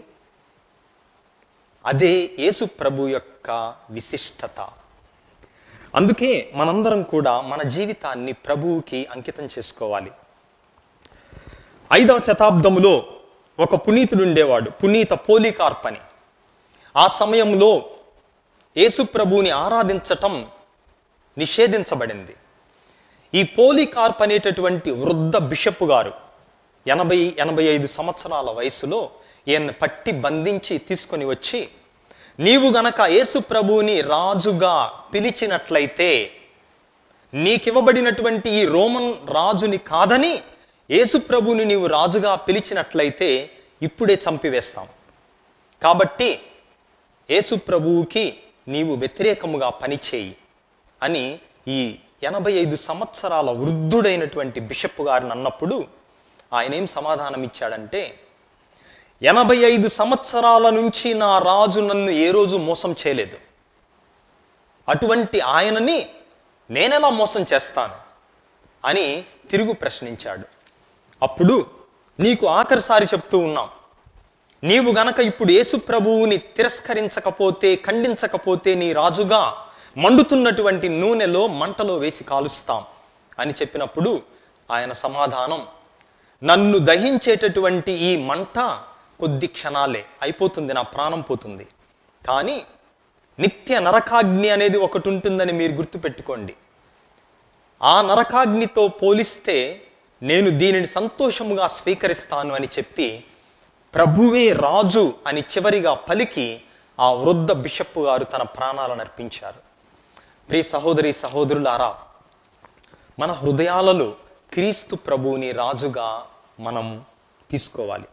అదే యేసు ప్రభు యొక్క విశిష్టత అందుకే మనందరం కూడా మన జీవితాన్ని ప్రభువుకి అంకితం చేసుకోవాలి ఐదవ శతాబ్దములో ఒక పునీతుడు ఉండేవాడు పునీత పోలికార్ప్ అని ఆ సమయంలో యేసు ప్రభువుని ఆరాధించటం నిషేధించబడింది ఈ పోలికార్ప్ అనేటటువంటి వృద్ధ బిషప్ గారు ఎనభై ఎనభై ఐదు సంవత్సరాల వయసులో ఈయన్ని పట్టి బంధించి తీసుకొని వచ్చి నీవు గనక యేసు ప్రభువుని రాజుగా పిలిచినట్లయితే నీకివ్వబడినటువంటి ఈ రోమన్ రాజుని కాదని యేసు ప్రభువుని నీవు రాజుగా పిలిచినట్లయితే ఇప్పుడే చంపివేస్తాం కాబట్టి యేసు ప్రభువుకి నీవు వ్యతిరేకముగా పనిచేయి అని ఈ ఎనభై ఐదు సంవత్సరాల వృద్ధుడైనటువంటి బిషప్ గారిని అన్నప్పుడు ఆయన ఏం సమాధానం ఇచ్చాడంటే ఎనభై ఐదు సంవత్సరాల నుంచి నా రాజు నన్ను ఏ రోజు మోసం చేయలేదు అటువంటి ఆయనని నేనెలా మోసం చేస్తాను అని తిరుగు ప్రశ్నించాడు అప్పుడు నీకు ఆఖరిసారి చెప్తూ ఉన్నాం నీవు గనక ఇప్పుడు యేసు ప్రభువుని తిరస్కరించకపోతే ఖండించకపోతే నీ రాజుగా మండుతున్నటువంటి నూనెలో మంటలో వేసి కాలుస్తాం అని చెప్పినప్పుడు ఆయన సమాధానం నన్ను దహించేటటువంటి ఈ మంట కొద్ది క్షణాలే అయిపోతుంది నా ప్రాణం పోతుంది కానీ నిత్య నరకాగ్ని అనేది ఒకటి ఉంటుందని మీరు గుర్తుపెట్టుకోండి ఆ నరకాగ్నితో పోలిస్తే నేను దీనిని సంతోషముగా స్వీకరిస్తాను అని చెప్పి ప్రభువే రాజు అని చివరిగా పలికి ఆ వృద్ధ బిషప్ గారు తన ప్రాణాలను అర్పించారు ప్రియ సహోదరి సహోదరులారా మన హృదయాలలో క్రీస్తు ప్రభువుని రాజుగా మనం తీసుకోవాలి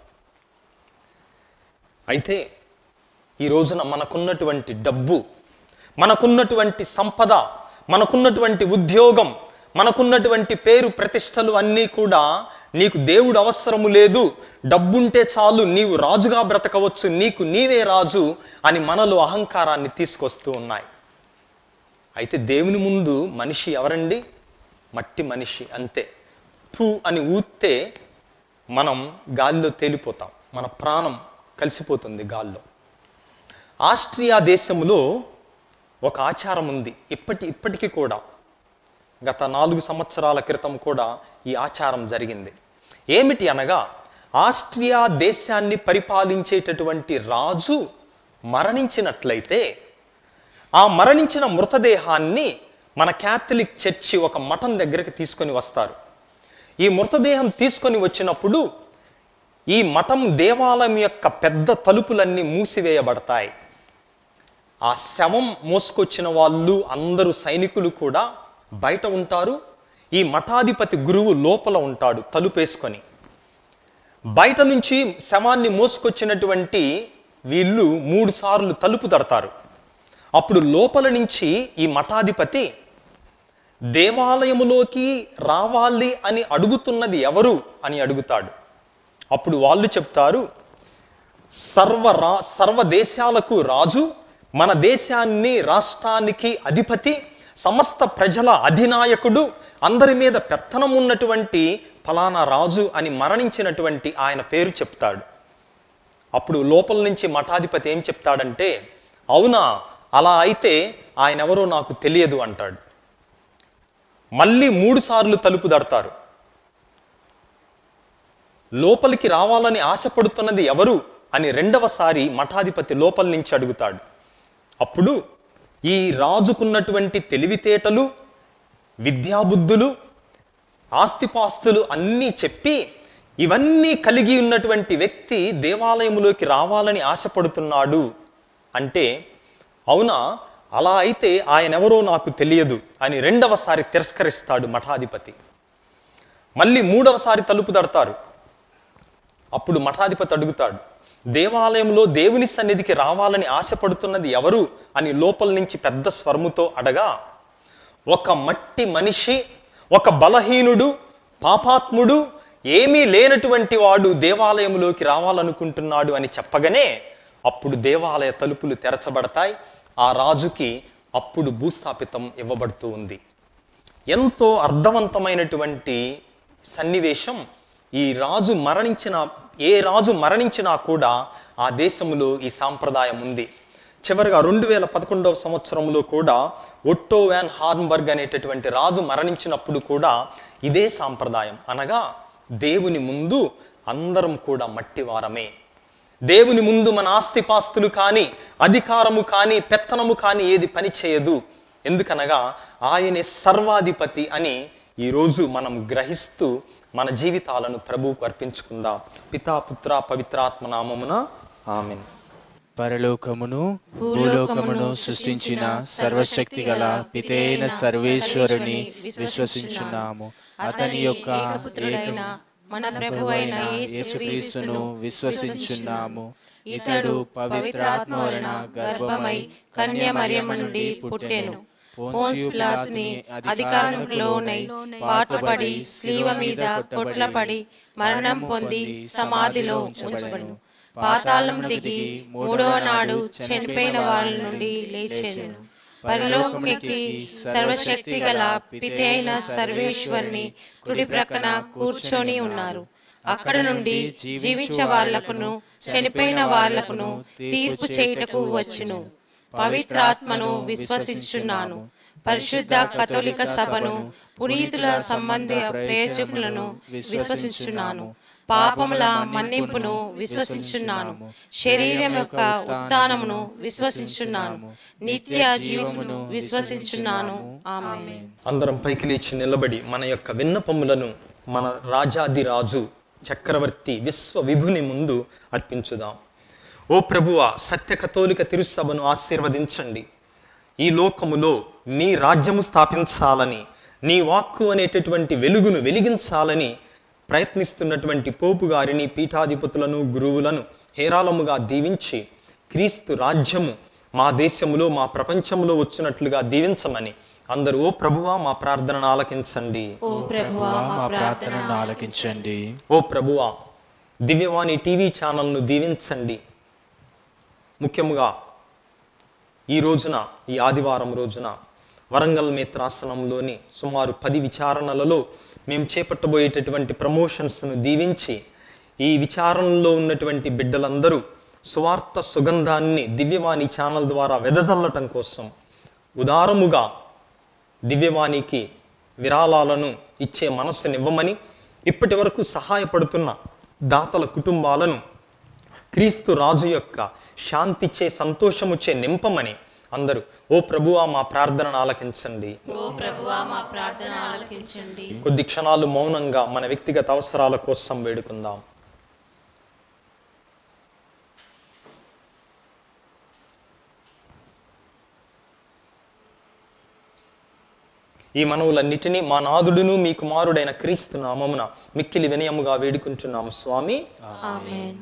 అయితే ఈ రోజున మనకున్నటువంటి డబ్బు మనకున్నటువంటి సంపద మనకున్నటువంటి ఉద్యోగం మనకున్నటువంటి పేరు ప్రతిష్టలు అన్నీ కూడా నీకు దేవుడు అవసరము లేదు డబ్బుంటే చాలు నీవు రాజుగా బ్రతకవచ్చు నీకు నీవే రాజు అని మనలో అహంకారాన్ని తీసుకొస్తూ ఉన్నాయి అయితే దేవుని ముందు మనిషి ఎవరండి మట్టి మనిషి అంతే పూ అని ఊస్తే మనం గాలిలో తేలిపోతాం మన ప్రాణం కలిసిపోతుంది గాల్లో ఆస్ట్రియా దేశంలో ఒక ఆచారం ఉంది ఇప్పటి ఇప్పటికీ కూడా గత నాలుగు సంవత్సరాల క్రితం కూడా ఈ ఆచారం జరిగింది ఏమిటి అనగా ఆస్ట్రియా దేశాన్ని పరిపాలించేటటువంటి రాజు మరణించినట్లయితే ఆ మరణించిన మృతదేహాన్ని మన క్యాథలిక్ చర్చి ఒక మఠం దగ్గరికి తీసుకొని వస్తారు ఈ మృతదేహం తీసుకొని వచ్చినప్పుడు ఈ మఠం దేవాలయం యొక్క పెద్ద తలుపులన్నీ మూసివేయబడతాయి ఆ శవం మోసుకొచ్చిన వాళ్ళు అందరూ సైనికులు కూడా బయట ఉంటారు ఈ మఠాధిపతి గురువు లోపల ఉంటాడు తలుపేసుకొని బయట నుంచి శవాన్ని మోసుకొచ్చినటువంటి వీళ్ళు మూడు సార్లు తలుపు తడతారు అప్పుడు లోపల నుంచి ఈ మఠాధిపతి దేవాలయములోకి రావాలి అని అడుగుతున్నది ఎవరు అని అడుగుతాడు అప్పుడు వాళ్ళు చెప్తారు సర్వ రా సర్వ దేశాలకు రాజు మన దేశాన్ని రాష్ట్రానికి అధిపతి సమస్త ప్రజల అధినాయకుడు అందరి మీద పెత్తనం ఉన్నటువంటి ఫలానా రాజు అని మరణించినటువంటి ఆయన పేరు చెప్తాడు అప్పుడు లోపల నుంచి మఠాధిపతి ఏం చెప్తాడంటే అవునా అలా అయితే ఆయన ఎవరో నాకు తెలియదు అంటాడు మళ్ళీ మూడు సార్లు తలుపు దడతారు లోపలికి రావాలని ఆశపడుతున్నది ఎవరు అని రెండవసారి మఠాధిపతి లోపల నుంచి అడుగుతాడు అప్పుడు ఈ రాజుకున్నటువంటి తెలివితేటలు విద్యాబుద్ధులు ఆస్తిపాస్తులు అన్నీ చెప్పి ఇవన్నీ కలిగి ఉన్నటువంటి వ్యక్తి దేవాలయంలోకి రావాలని ఆశపడుతున్నాడు అంటే అవునా అలా అయితే ఆయన ఎవరో నాకు తెలియదు అని రెండవసారి తిరస్కరిస్తాడు మఠాధిపతి మళ్ళీ మూడవసారి తలుపు తడతారు అప్పుడు మఠాధిపతి అడుగుతాడు దేవాలయంలో దేవుని సన్నిధికి రావాలని ఆశపడుతున్నది ఎవరు అని లోపల నుంచి పెద్ద స్వరముతో అడగా ఒక మట్టి మనిషి ఒక బలహీనుడు పాపాత్ముడు ఏమీ లేనటువంటి వాడు దేవాలయంలోకి రావాలనుకుంటున్నాడు అని చెప్పగానే అప్పుడు దేవాలయ తలుపులు తెరచబడతాయి ఆ రాజుకి అప్పుడు భూస్థాపితం ఇవ్వబడుతూ ఉంది ఎంతో అర్థవంతమైనటువంటి సన్నివేశం ఈ రాజు మరణించిన ఏ రాజు మరణించినా కూడా ఆ దేశంలో ఈ సాంప్రదాయం ఉంది చివరిగా రెండు వేల పదకొండవ సంవత్సరంలో కూడా ఒట్టో వ్యాన్ హార్న్బర్గ్ అనేటటువంటి రాజు మరణించినప్పుడు కూడా ఇదే సాంప్రదాయం అనగా దేవుని ముందు అందరం కూడా మట్టివారమే దేవుని ముందు మన ఆస్తిపాస్తులు కానీ అధికారము కానీ పెత్తనము కానీ ఏది పని చేయదు ఎందుకనగా ఆయనే సర్వాధిపతి అని ఈరోజు మనం గ్రహిస్తూ మన జీవితాలను ప్రభువుకు అర్పించుకుందాం పితా పుత్ర పవిత్రాత్మ నామమున ఆమెన్ పరలోకమును భూలోకమును సృష్టించిన సర్వశక్తి గల పితైన సర్వేశ్వరుని విశ్వసించున్నాము అతని యొక్క ఏకపుత్రుడైన మన ప్రభు అయిన యేసుక్రీస్తును విశ్వసించున్నాము ఇతడు పవిత్రాత్మ వలన గర్భమై కన్య మరియమ్మ నుండి పుట్టెను పోన్స్ పిలాతుని అధికారంలోనై పాటుపడి స్లీవ మీద కొట్లపడి మరణం పొంది సమాధిలో ఉంచబడెను పాతాళం దిగి మూడవ నాడు చనిపోయిన వాళ్ళ నుండి లేచెను పరలోకముకి సర్వశక్తి గల పితి అయిన సర్వేశ్వరుని కుడి ప్రక్కన కూర్చొని ఉన్నారు అక్కడ నుండి జీవించే వాళ్లకును చనిపోయిన వాళ్లకును తీర్పు చేయుటకు వచ్చును పవిత్రాత్మను విశ్వసించున్నాను పరిశుద్ధ కథోలిక సభను పునీతుల సంబంధ ప్రయోజకులను విశ్వసించున్నాను పాపముల మన్నింపును విశ్వసించున్నాను శరీరం యొక్క ఉత్థానమును విశ్వసించున్నాను నిత్య జీవమును విశ్వసించున్నాను ఆమె అందరం పైకి లేచి నిలబడి మన యొక్క విన్నపములను మన రాజాదిరాజు చక్రవర్తి విశ్వ విభుని ముందు అర్పించుదాం ఓ ప్రభువ సత్య కథోలిక తిరుసభను ఆశీర్వదించండి ఈ లోకములో నీ రాజ్యము స్థాపించాలని నీ వాక్కు అనేటటువంటి వెలుగును వెలిగించాలని ప్రయత్నిస్తున్నటువంటి పోపు గారిని పీఠాధిపతులను గురువులను హేరాళముగా దీవించి క్రీస్తు రాజ్యము మా దేశములో మా ప్రపంచంలో వచ్చినట్లుగా దీవించమని అందరూ ఓ ప్రభువా మా ప్రార్థనను ఆలకించండి ఓ ప్రభువా మా ప్రార్థనను ఆలకించండి ఓ ప్రభువా దివ్యవాణి టీవీ ఛానల్ను దీవించండి ముఖ్యముగా ఈ రోజున ఈ ఆదివారం రోజున వరంగల్ మిత్రాసనంలోని సుమారు పది విచారణలలో మేము చేపట్టబోయేటటువంటి ప్రమోషన్స్ను దీవించి ఈ విచారణలో ఉన్నటువంటి బిడ్డలందరూ సువార్త సుగంధాన్ని దివ్యవాణి ఛానల్ ద్వారా వెదజల్లటం కోసం ఉదారముగా దివ్యవాణికి విరాళాలను ఇచ్చే మనస్సునివ్వమని ఇప్పటి వరకు సహాయపడుతున్న దాతల కుటుంబాలను క్రీస్తు రాజు యొక్క శాంతిచ్చే సంతోషముచ్చే నింపమని అందరూ ఓ ప్రభువా మా ప్రార్థనను ఆలకించండి ఓ ప్రభువా మా ప్రార్థన ఆలకించండి కొద్ది క్షణాలు మౌనంగా మన వ్యక్తిగత అవసరాల కోసం వేడుకుందాం ఈ మనవులన్నిటినీ మా నాదుడును మీ కుమారుడైన క్రీస్తు నామమున మిక్కిలి వినయముగా వేడుకుంటున్నాము స్వామి ఆమేన్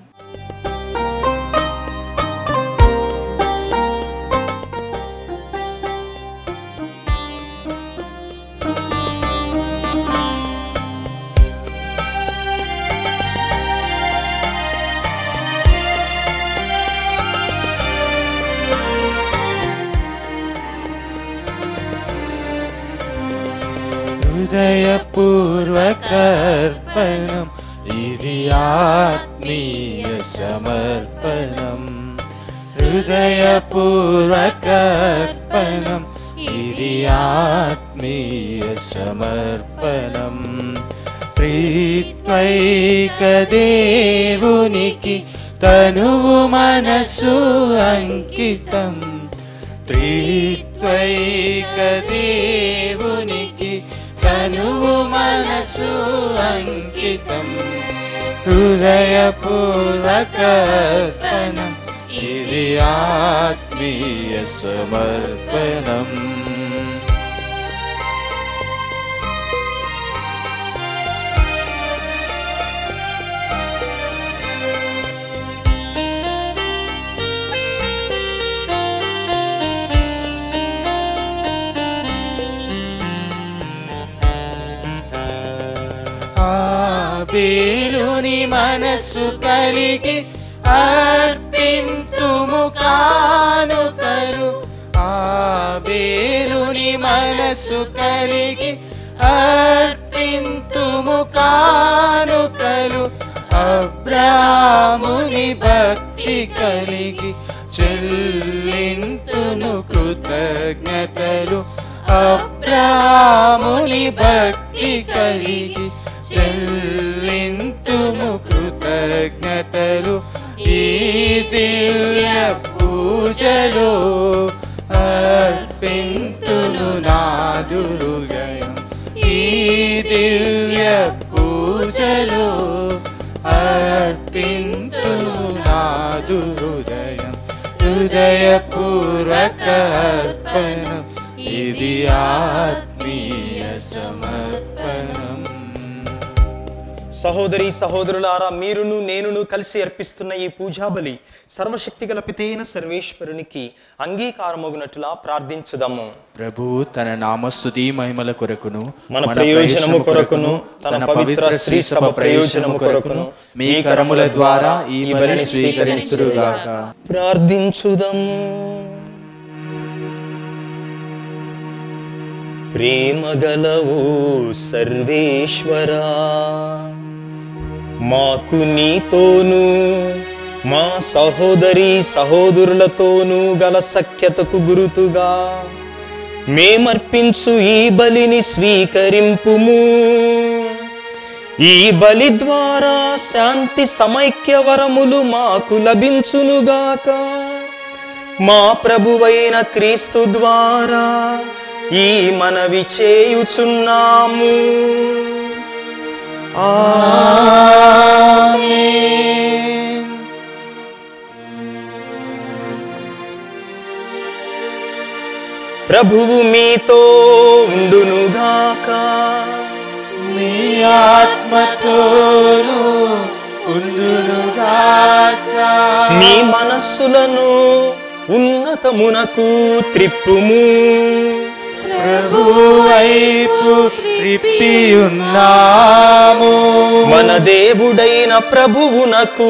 హృదయపూర్వకర్పణం ఇది ఆత్మీయ సమర్పణం హృదయపూర్వకర్పణం ఇది ఆత్మీయ సమర్పణం ప్రీత్వైక దేవునికి తనువు మనసు అంకితం త్రిత్వైక దేవునికి తనువు మనసు అంకితం హృదయపూర్వకర్పణం ఇది ఆత్మీయ సమర్పణం ఆబేలుని మనసు కలిగి అర్పింతుము కానుకలు ఆబేలుని మనసు కలిగి అర్పింతుము కానుకలు అబ్రాముని భక్తి కలిగి చెల్లింతును కృతజ్ఞతలు అబ్రాముని భక్తి కలిగి చెల్లింతుము కృతజ్ఞతలు ఈ దివ్య పూజలో అర్పింతును నాదు హృదయం ఈ దివ్య పూజలో అర్పింతును నాదు హృదయం హృదయపూర్వక అర్పణం ఇది ఆత్మీయ సమర్పణం సహోదరి సహోదరులారా మీరును నేనును కలిసి అర్పిస్తున్న ఈ పూజాబలి సర్వశక్తి గల పితైన సర్వేశ్వరునికి అంగీకారమగునట్లుగా ప్రార్థించుదాము ప్రభువు తన నామస్తుతి మహిమల కొరకును మన ప్రయోజనము కొరకును తన పవిత్ర శ్రీ సభ ప్రయోజనము కొరకును మీ కరముల ద్వారా ఈ బలిని స్వీకరించురుగాక ప్రార్థించుదం ప్రేమగలవు సర్వేశ్వరా మాకు నీతోనూ మా సహోదరి సహోదరులతోనూ గల సఖ్యతకు గురుతుగా మేమర్పించు ఈ బలిని స్వీకరింపుము ఈ బలి ద్వారా శాంతి సమైక్య వరములు మాకు లభించునుగాక మా ప్రభువైన క్రీస్తు ద్వారా ఈ మనవి చేయుచున్నాము ఆమేన్. ప్రభువు మీతో ఉండునుగాక మీ ఆత్మతోను ఉండునుగాక మీ మనస్సులను ఉన్నతమునకు త్రిప్పుము ప్రభు వైపు త్రిప్పి ఉన్నాము మన దేవుడైన ప్రభువునకు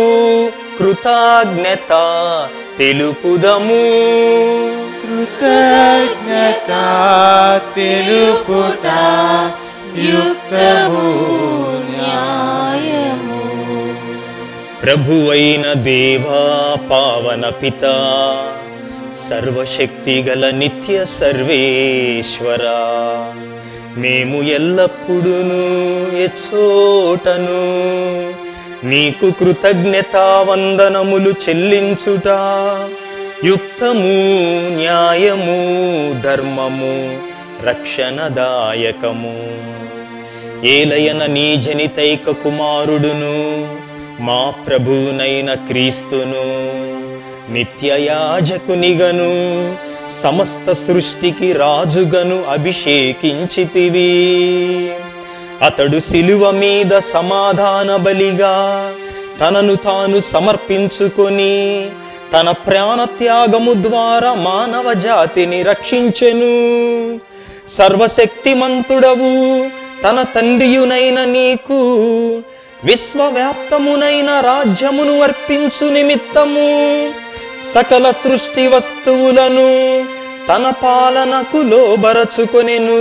కృతజ్ఞత తెలుపుదము కృతజ్ఞత కృతజ్ఞత తెలుపుట యుక్తము న్యాయము ప్రభువైన దేవా పావన పిత సర్వశక్తిగల నిత్య సర్వేశ్వర మేము ఎల్లప్పుడూను ఎచ్చోటను నీకు కృతజ్ఞతా వందనములు చెల్లించుట యుక్తము న్యాయము ధర్మము రక్షణదాయకము ఏలయన నీ జనితైక కుమారుడును మా ప్రభువునైన క్రీస్తును నిత్యయాజకునిగను సమస్త సృష్టికి రాజుగను అభిషేకించితివి అతడు శిలువ మీద సమాధాన బలిగా తనను తాను సమర్పించుకొని తన ప్రాణత్యాగము ద్వారా మానవ జాతిని రక్షించెను సర్వశక్తిమంతుడవు తన తండ్రియునైన నీకు విశ్వవ్యాప్తమునైన రాజ్యమును అర్పించు నిమిత్తము సకల సృష్టి వస్తువులను తన పాలనకు లోబరచుకొనెను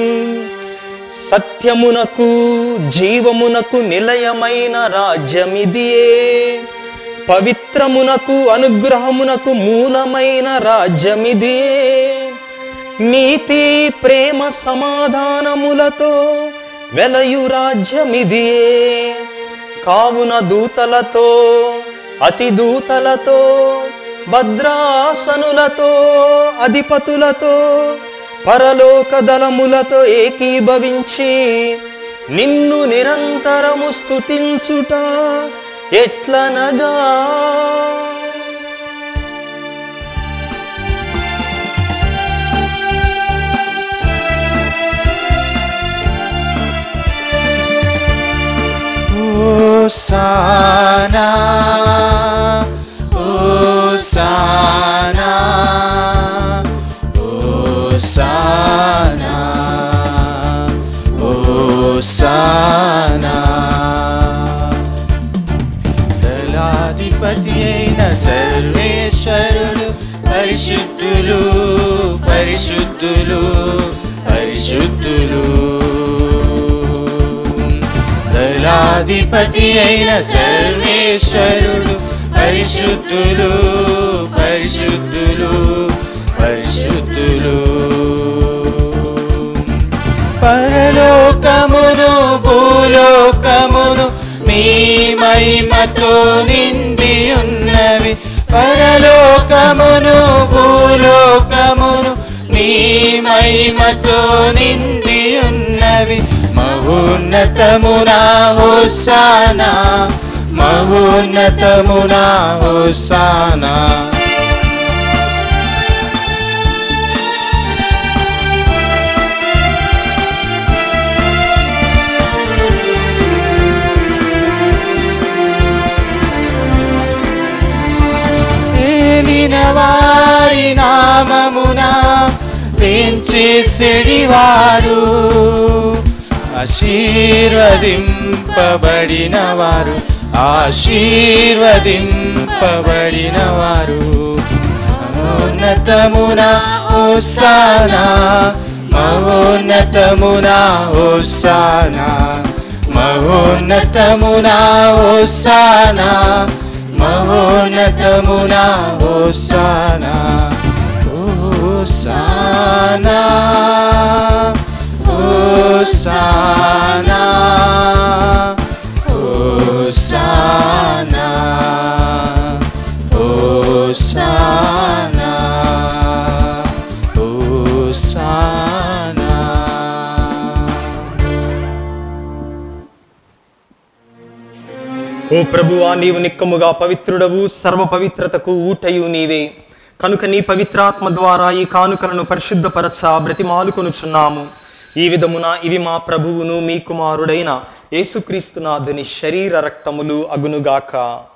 సత్యమునకు జీవమునకు నిలయమైన రాజ్యమిదియే పవిత్రమునకు అనుగ్రహమునకు మూలమైన రాజ్యమిదియే నీతి ప్రేమ సమాధానములతో వెలయు రాజ్యమిదియే కావున దూతలతో అతి దూతలతో భద్రాసనులతో అధిపతులతో పరలోక దళములతో ఏకీభవించి నిన్ను నిరంతరము స్తుతించుట ఎట్లనగా Hosanna, Hosanna, Hosanna, Hosanna. దళాధిపతి అయిన సర్వేశ్వరుడు పరిశుద్ధులు పరిశుద్ధులు పరిశుద్ధులు దళాధిపతి అయిన సర్వేశ్వరుడు పరిశుద్ధులు పరిశుద్ధులు పరిశుద్ధులు పరలోకమును భూలోకమును మీ మహిమతో నిండి ఉన్నవి పరలోకమును భూలోకమును మీ మహిమతో నిండి ఉన్నవి మహోన్నతమునా హోసానా మహోన్నతమునా హోసానా ఏలిన వారి నామమున వేంచేసెడివారు ఆశీర్వదింపబడిన వారు ఆశీర్వదింపబడిన వారు మహోన్నతమున హోసానా మహోన్నతమున హోసానా మహోన్నతమున హోసానా మహోన్నతమున హోసానా హోసానా హోసానా హోసానా హోసానా హోసానా ఓ ప్రభువా నీవు నిక్కముగా పవిత్రుడవు సర్వ పవిత్రతకు ఊటయు నీవే కనుక నీ పవిత్రాత్మ ద్వారా ఈ కానుకలను పరిశుద్ధపరచ బ్రతిమాలుకొనుచున్నాము ఈ విధమున ఇవి మా ప్రభువును మీ కుమారుడైన యేసుక్రీస్తునాథుని శరీర రక్తములు అగునుగాక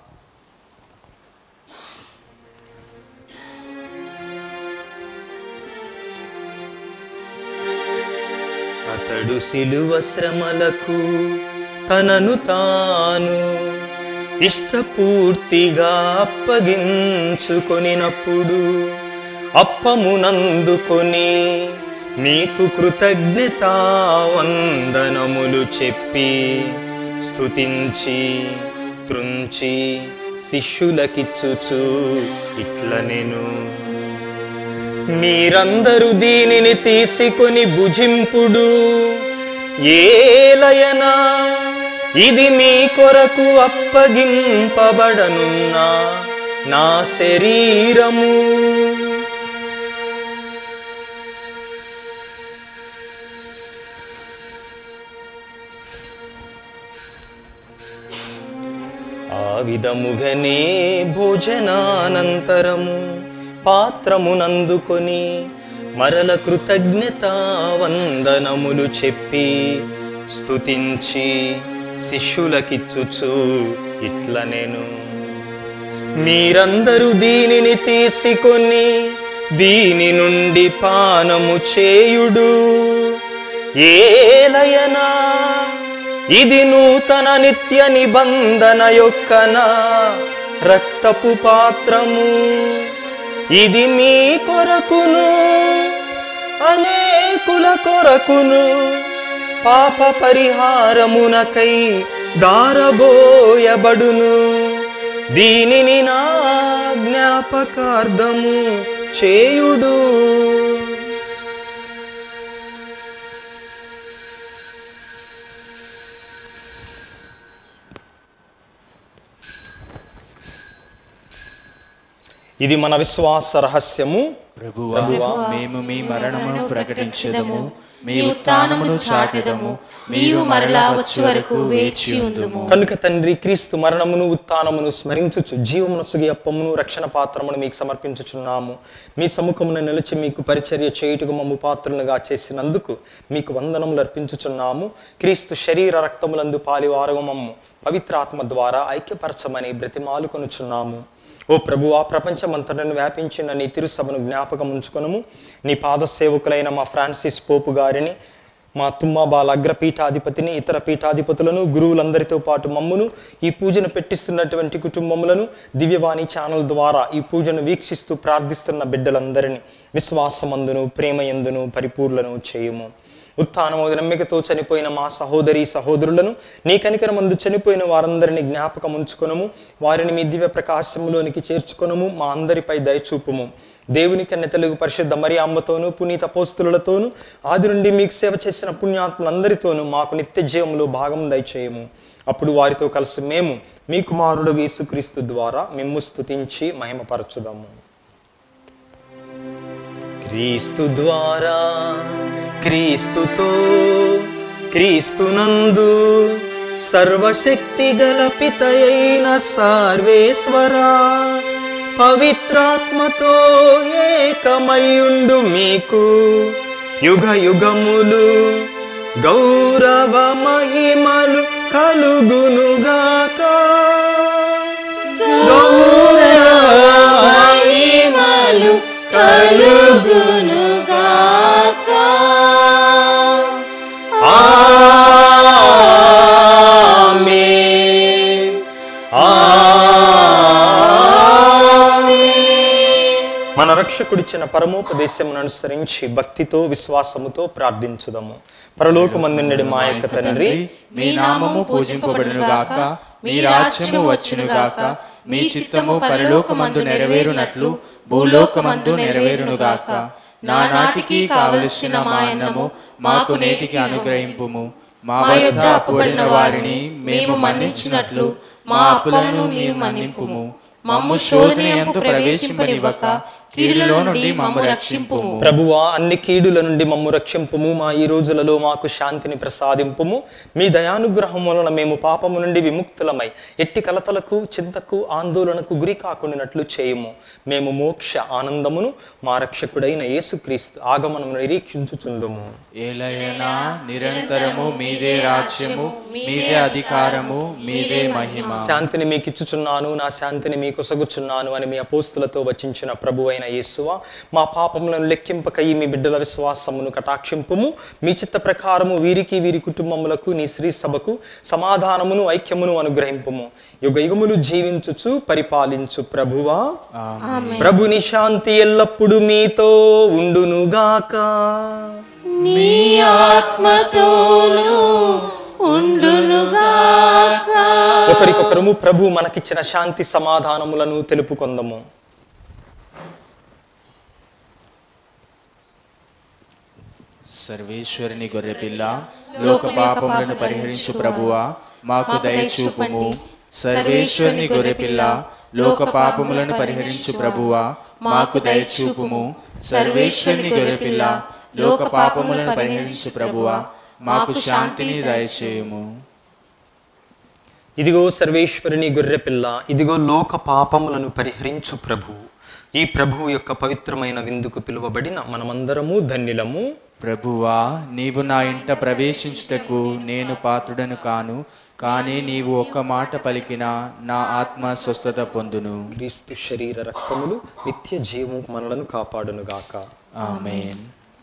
అతడు సిలువ శ్రమలకు తనను తాను ఇష్టపూర్తిగా అప్పగించుకొనినప్పుడు అప్పమునందుకొని మీకు కృతజ్ఞత వందనములు చెప్పి స్తుతించి త్రుంచి శిష్యులకిచ్చుచు ఇట్ల నేను మీరందరూ దీనిని తీసుకొని భుజింపుడు ఏలయనా ఇది మీ కొరకు అప్పగింపబడనున్న నా శరీరము ఆ విధముగనే భోజనానంతరము పాత్రమునందుకొని మరల కృతజ్ఞత వందనములు చెప్పి స్తుతించి శిష్యులకిచ్చుచు ఇట్ల నేను మీరందరూ దీనిని తీసుకొని దీని నుండి పానము చేయుడు ఏలయనా ఇది నూతన నిత్య నిబంధన యొక్క నా రక్తపు పాత్రము ఇది మీ కొరకును అనేకుల కొరకును పాప పరిహారమునకై దారబోయబడును దీనిని నా జ్ఞాపకార్థము చేయుడు ఇది మన విశ్వాస రహస్యము ప్రభువా మేము మీ మరణమును ప్రకటించదము మీ ఉత్థానమును చాటెదము మీరు మరలా వచ్చు వరకు వేచి ఉందుము కనుక తండ్రి క్రీస్తు మరణమును ఉత్థానమును స్మరించుచు జీవమును సుగి అప్పమును రక్షణ పాత్రమును మీకు సమర్పించుచున్నాము మీ సముఖమున నిలిచి మీకు పరిచర్య చేయుటకు మమ్ము పాత్రలుగా చేసినందుకు మీకు వందనములు అర్పించుచున్నాము క్రీస్తు శరీర రక్తములందు పాలివారగు మమ్ము పవిత్రాత్మ ద్వారా ఐక్యపరచమని బ్రతిమాలు కొనుచున్నాము ఓ ప్రభువా ప్రపంచమంతటను వ్యాపించిన నీ తిరుసభను జ్ఞాపకం ఉంచుకొనము నీ పాద సేవకులైన మా ఫ్రాన్సిస్ పోపు గారిని మా తుమ్మాబాల అగ్రపీఠాధిపతిని ఇతర పీఠాధిపతులను గురువులందరితో పాటు మమ్మును ఈ పూజను పెట్టిస్తున్నటువంటి కుటుంబములను దివ్యవాణి ఛానల్ ద్వారా ఈ పూజను వీక్షిస్తూ ప్రార్థిస్తున్న బిడ్డలందరినీ విశ్వాసమందును ప్రేమయందును పరిపూర్లను చేయుము ఉత్థానమోది నమ్మికతో చనిపోయిన మా సహోదరి సహోదరులను నీ కనికరమందు చనిపోయిన వారందరిని జ్ఞాపకం ఉంచుకొనము వారిని మీ దివ్య ప్రకాశములోనికి చేర్చుకొనము మా అందరిపై దయచూపుము దేవుని కన్నె తెలుగు పరిశుద్ధ మరి అమ్మతోనూ పునీత పోస్తులతోనూ ఆది నుండి మీకు సేవ చేసిన పుణ్యాత్ములందరితోనూ మాకు నిత్య జీవంలో భాగం దయచేయము అప్పుడు వారితో కలిసి మేము మీ కుమారుడు యేసుక్రీస్తు ద్వారా మిమ్ము స్తుతించి మహిమపరచుదాము క్రీస్తు ద్వారా క్రీస్తుతో క్రీస్తునందు సర్వశక్తి గల పితయైన సర్వేశ్వరా పవిత్రాత్మతో ఏకమయుండు మీకు యుగ యుగములు గౌరవ మహిమలు కలుగునుగాక గౌరవ మహిమలు ఆమేన్. ఆమేన్. మన రక్షకుడిచ్చిన పరమోపదేశమును అనుసరించి భక్తితో విశ్వాసముతో ప్రార్థించుదాము పరలోకమందుండెడి మా యొక్క తండ్రి మీ నామము పూజింపబడును గాక మీ రాజ్యము వచ్చును గాక మీ చిత్తము పరలోకమందు నెరవేరునట్లు భూలోకమందు నెరవేరును గాక నా నాటికి కావలసిన మా అన్నము మాకు నేటికి అనుగ్రహింపుము మా వద్ద అప్పుబడిన వారిని మేము మన్నించినట్లు మా అప్పులను మీరు మన్నింపుము మమ్ము శోధన ఎందు ప్రవేశింపనివ్వక కీడులో నుండి మమ్ము రక్షింపుము ప్రభువా అన్ని కీడుల నుండి మమ్ము రక్షింపుము మా ఈ రోజులలో మాకు శాంతిని ప్రసాదింపుము మీ దయానుగ్రహం వలన మేము పాపము నుండి విముక్తులమై ఎట్టి కలతలకు చింతకు ఆందోళనకు గురి కాకుండానట్లు చేయుము మేము మోక్ష ఆనందమును మా రక్షకుడైన యేసుక్రీస్తు ఆగమనము నిరీక్షించుచుందుము ఏలయనా నిరంతరము మీదే రాజ్యము మీదే అధికారము మీదే మహిమ శాంతిని మీకు ఇచ్చుచున్నాను నా శాంతిని మీకు సగుచున్నాను అని మీ అపోస్తులతో వచించిన ప్రభు అయిన అయిన యేసువ మా పాపములను లెక్కింపక ఈ మీ బిడ్డల విశ్వాసమును కటాక్షింపుము మీ చిత్త ప్రకారము వీరికి వీరి కుటుంబములకు నీ శ్రీ సభకు సమాధానమును ఐక్యమును అనుగ్రహింపుము యుగ యుగములు జీవించుచు పరిపాలించు ప్రభువా ప్రభు నిశాంతి ఎల్లప్పుడు మీతో ఉండునుగాక నీ ఆత్మతోను ఉండునుగాక ఒకరికొకరము ప్రభు మనకిచ్చిన శాంతి సమాధానములను తెలుపుకొందము సర్వేశ్వరుని గొర్రెపిల్ల లోక పాపములను పరిహరించు ప్రభువా మాకు దయచూపుము సర్వేశ్వరుని గొర్రెపిల్ల లోక పాపములను పరిహరించు ప్రభువా మాకు దయచూపుము సర్వేశ్వరుని గొర్రెపిల్ల లోక పాపములను పరిహరించు ప్రభువా మాకు శాంతిని దయచేయుము ఇదిగో సర్వేశ్వరుని గొర్రెపిల్ల ఇదిగో లోక పాపములను పరిహరించు ప్రభు ఈ ప్రభు యొక్క పవిత్రమైన విందుకు పిలువబడిన మనమందరము ధన్యులము ప్రభువా నీవు నా ఇంట ప్రవేశించుటకు నేను పాత్రుడను కాను కానీ నీవు ఒక్క మాట పలికినా నా ఆత్మ స్వస్థత పొందును క్రీస్తు శరీర రక్తములు నిత్య జీవము మనలను కాపాడునుగాక ఆమేన్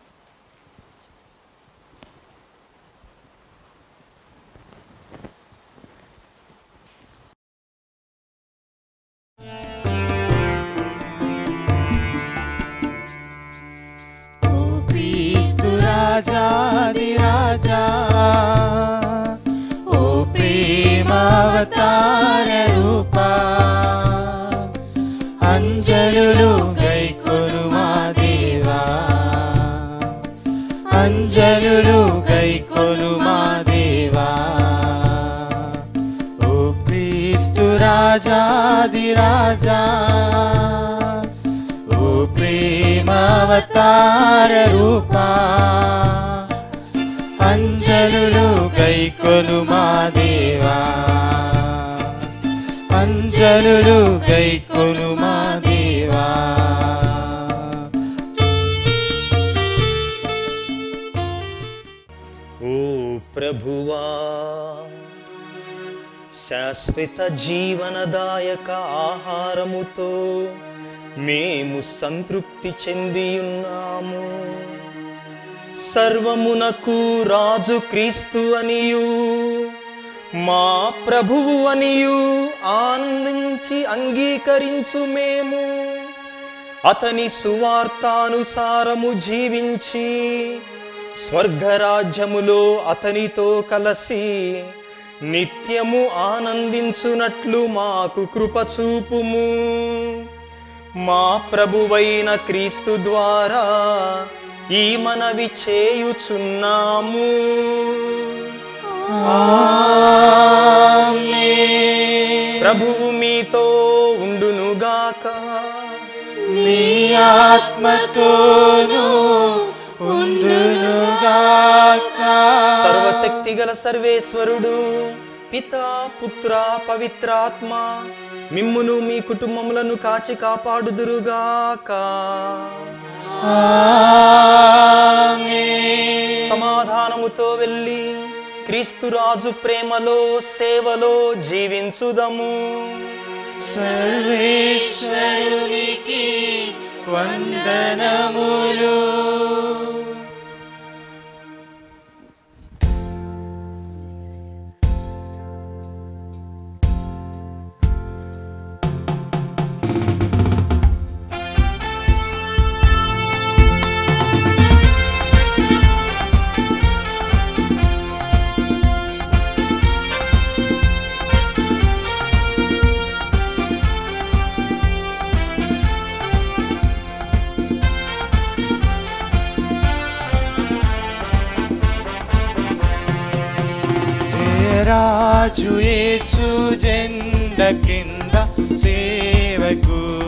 క్రీస్తు రాజాది రాజా ఓ ప్రేమావతార రూపా అంజలులు గైకొను మా దేవా అంజలులు గైకొను మా దేవా ఓ క్రీస్తు రాజాది రాజా ఓ ప్రేమావతార రూపా అంజలులు గైకొను మా దేవా అంజలులు గైకొను మా దేవా ఓ ప్రభువా శాశ్వత జీవనదాయక ఆహారముతో మేము సంతృప్తి చెందియున్నాము సర్వమునకు రాజు క్రీస్తు అనియు మా ప్రభువు అనియు ఆనందించి అంగీకరించు మేము అతని సువార్తానుసారము జీవించి స్వర్గరాజ్యములో అతనితో కలసి నిత్యము ఆనందించునట్లు మాకు కృప చూపుము మా ప్రభువైన క్రీస్తు ద్వారా ఈ మనవి చేయుచున్నాము ప్రభువు మీతో ఉండునుగాక నీ ఆత్మతోను ఉండునుగాక సర్వశక్తి గల సర్వేశ్వరుడు పితా పుత్ర పవిత్రాత్మ మిమ్మును మీ కుటుంబములను కాచి కాపాడుదురుగాక సమాధానముతో వెళ్ళి క్రీస్తు రాజు ప్రేమలో సేవలో జీవించుదము సర్వేశ్వరునికి వందనములు రాజు యేసు జెండ కింద సేవకు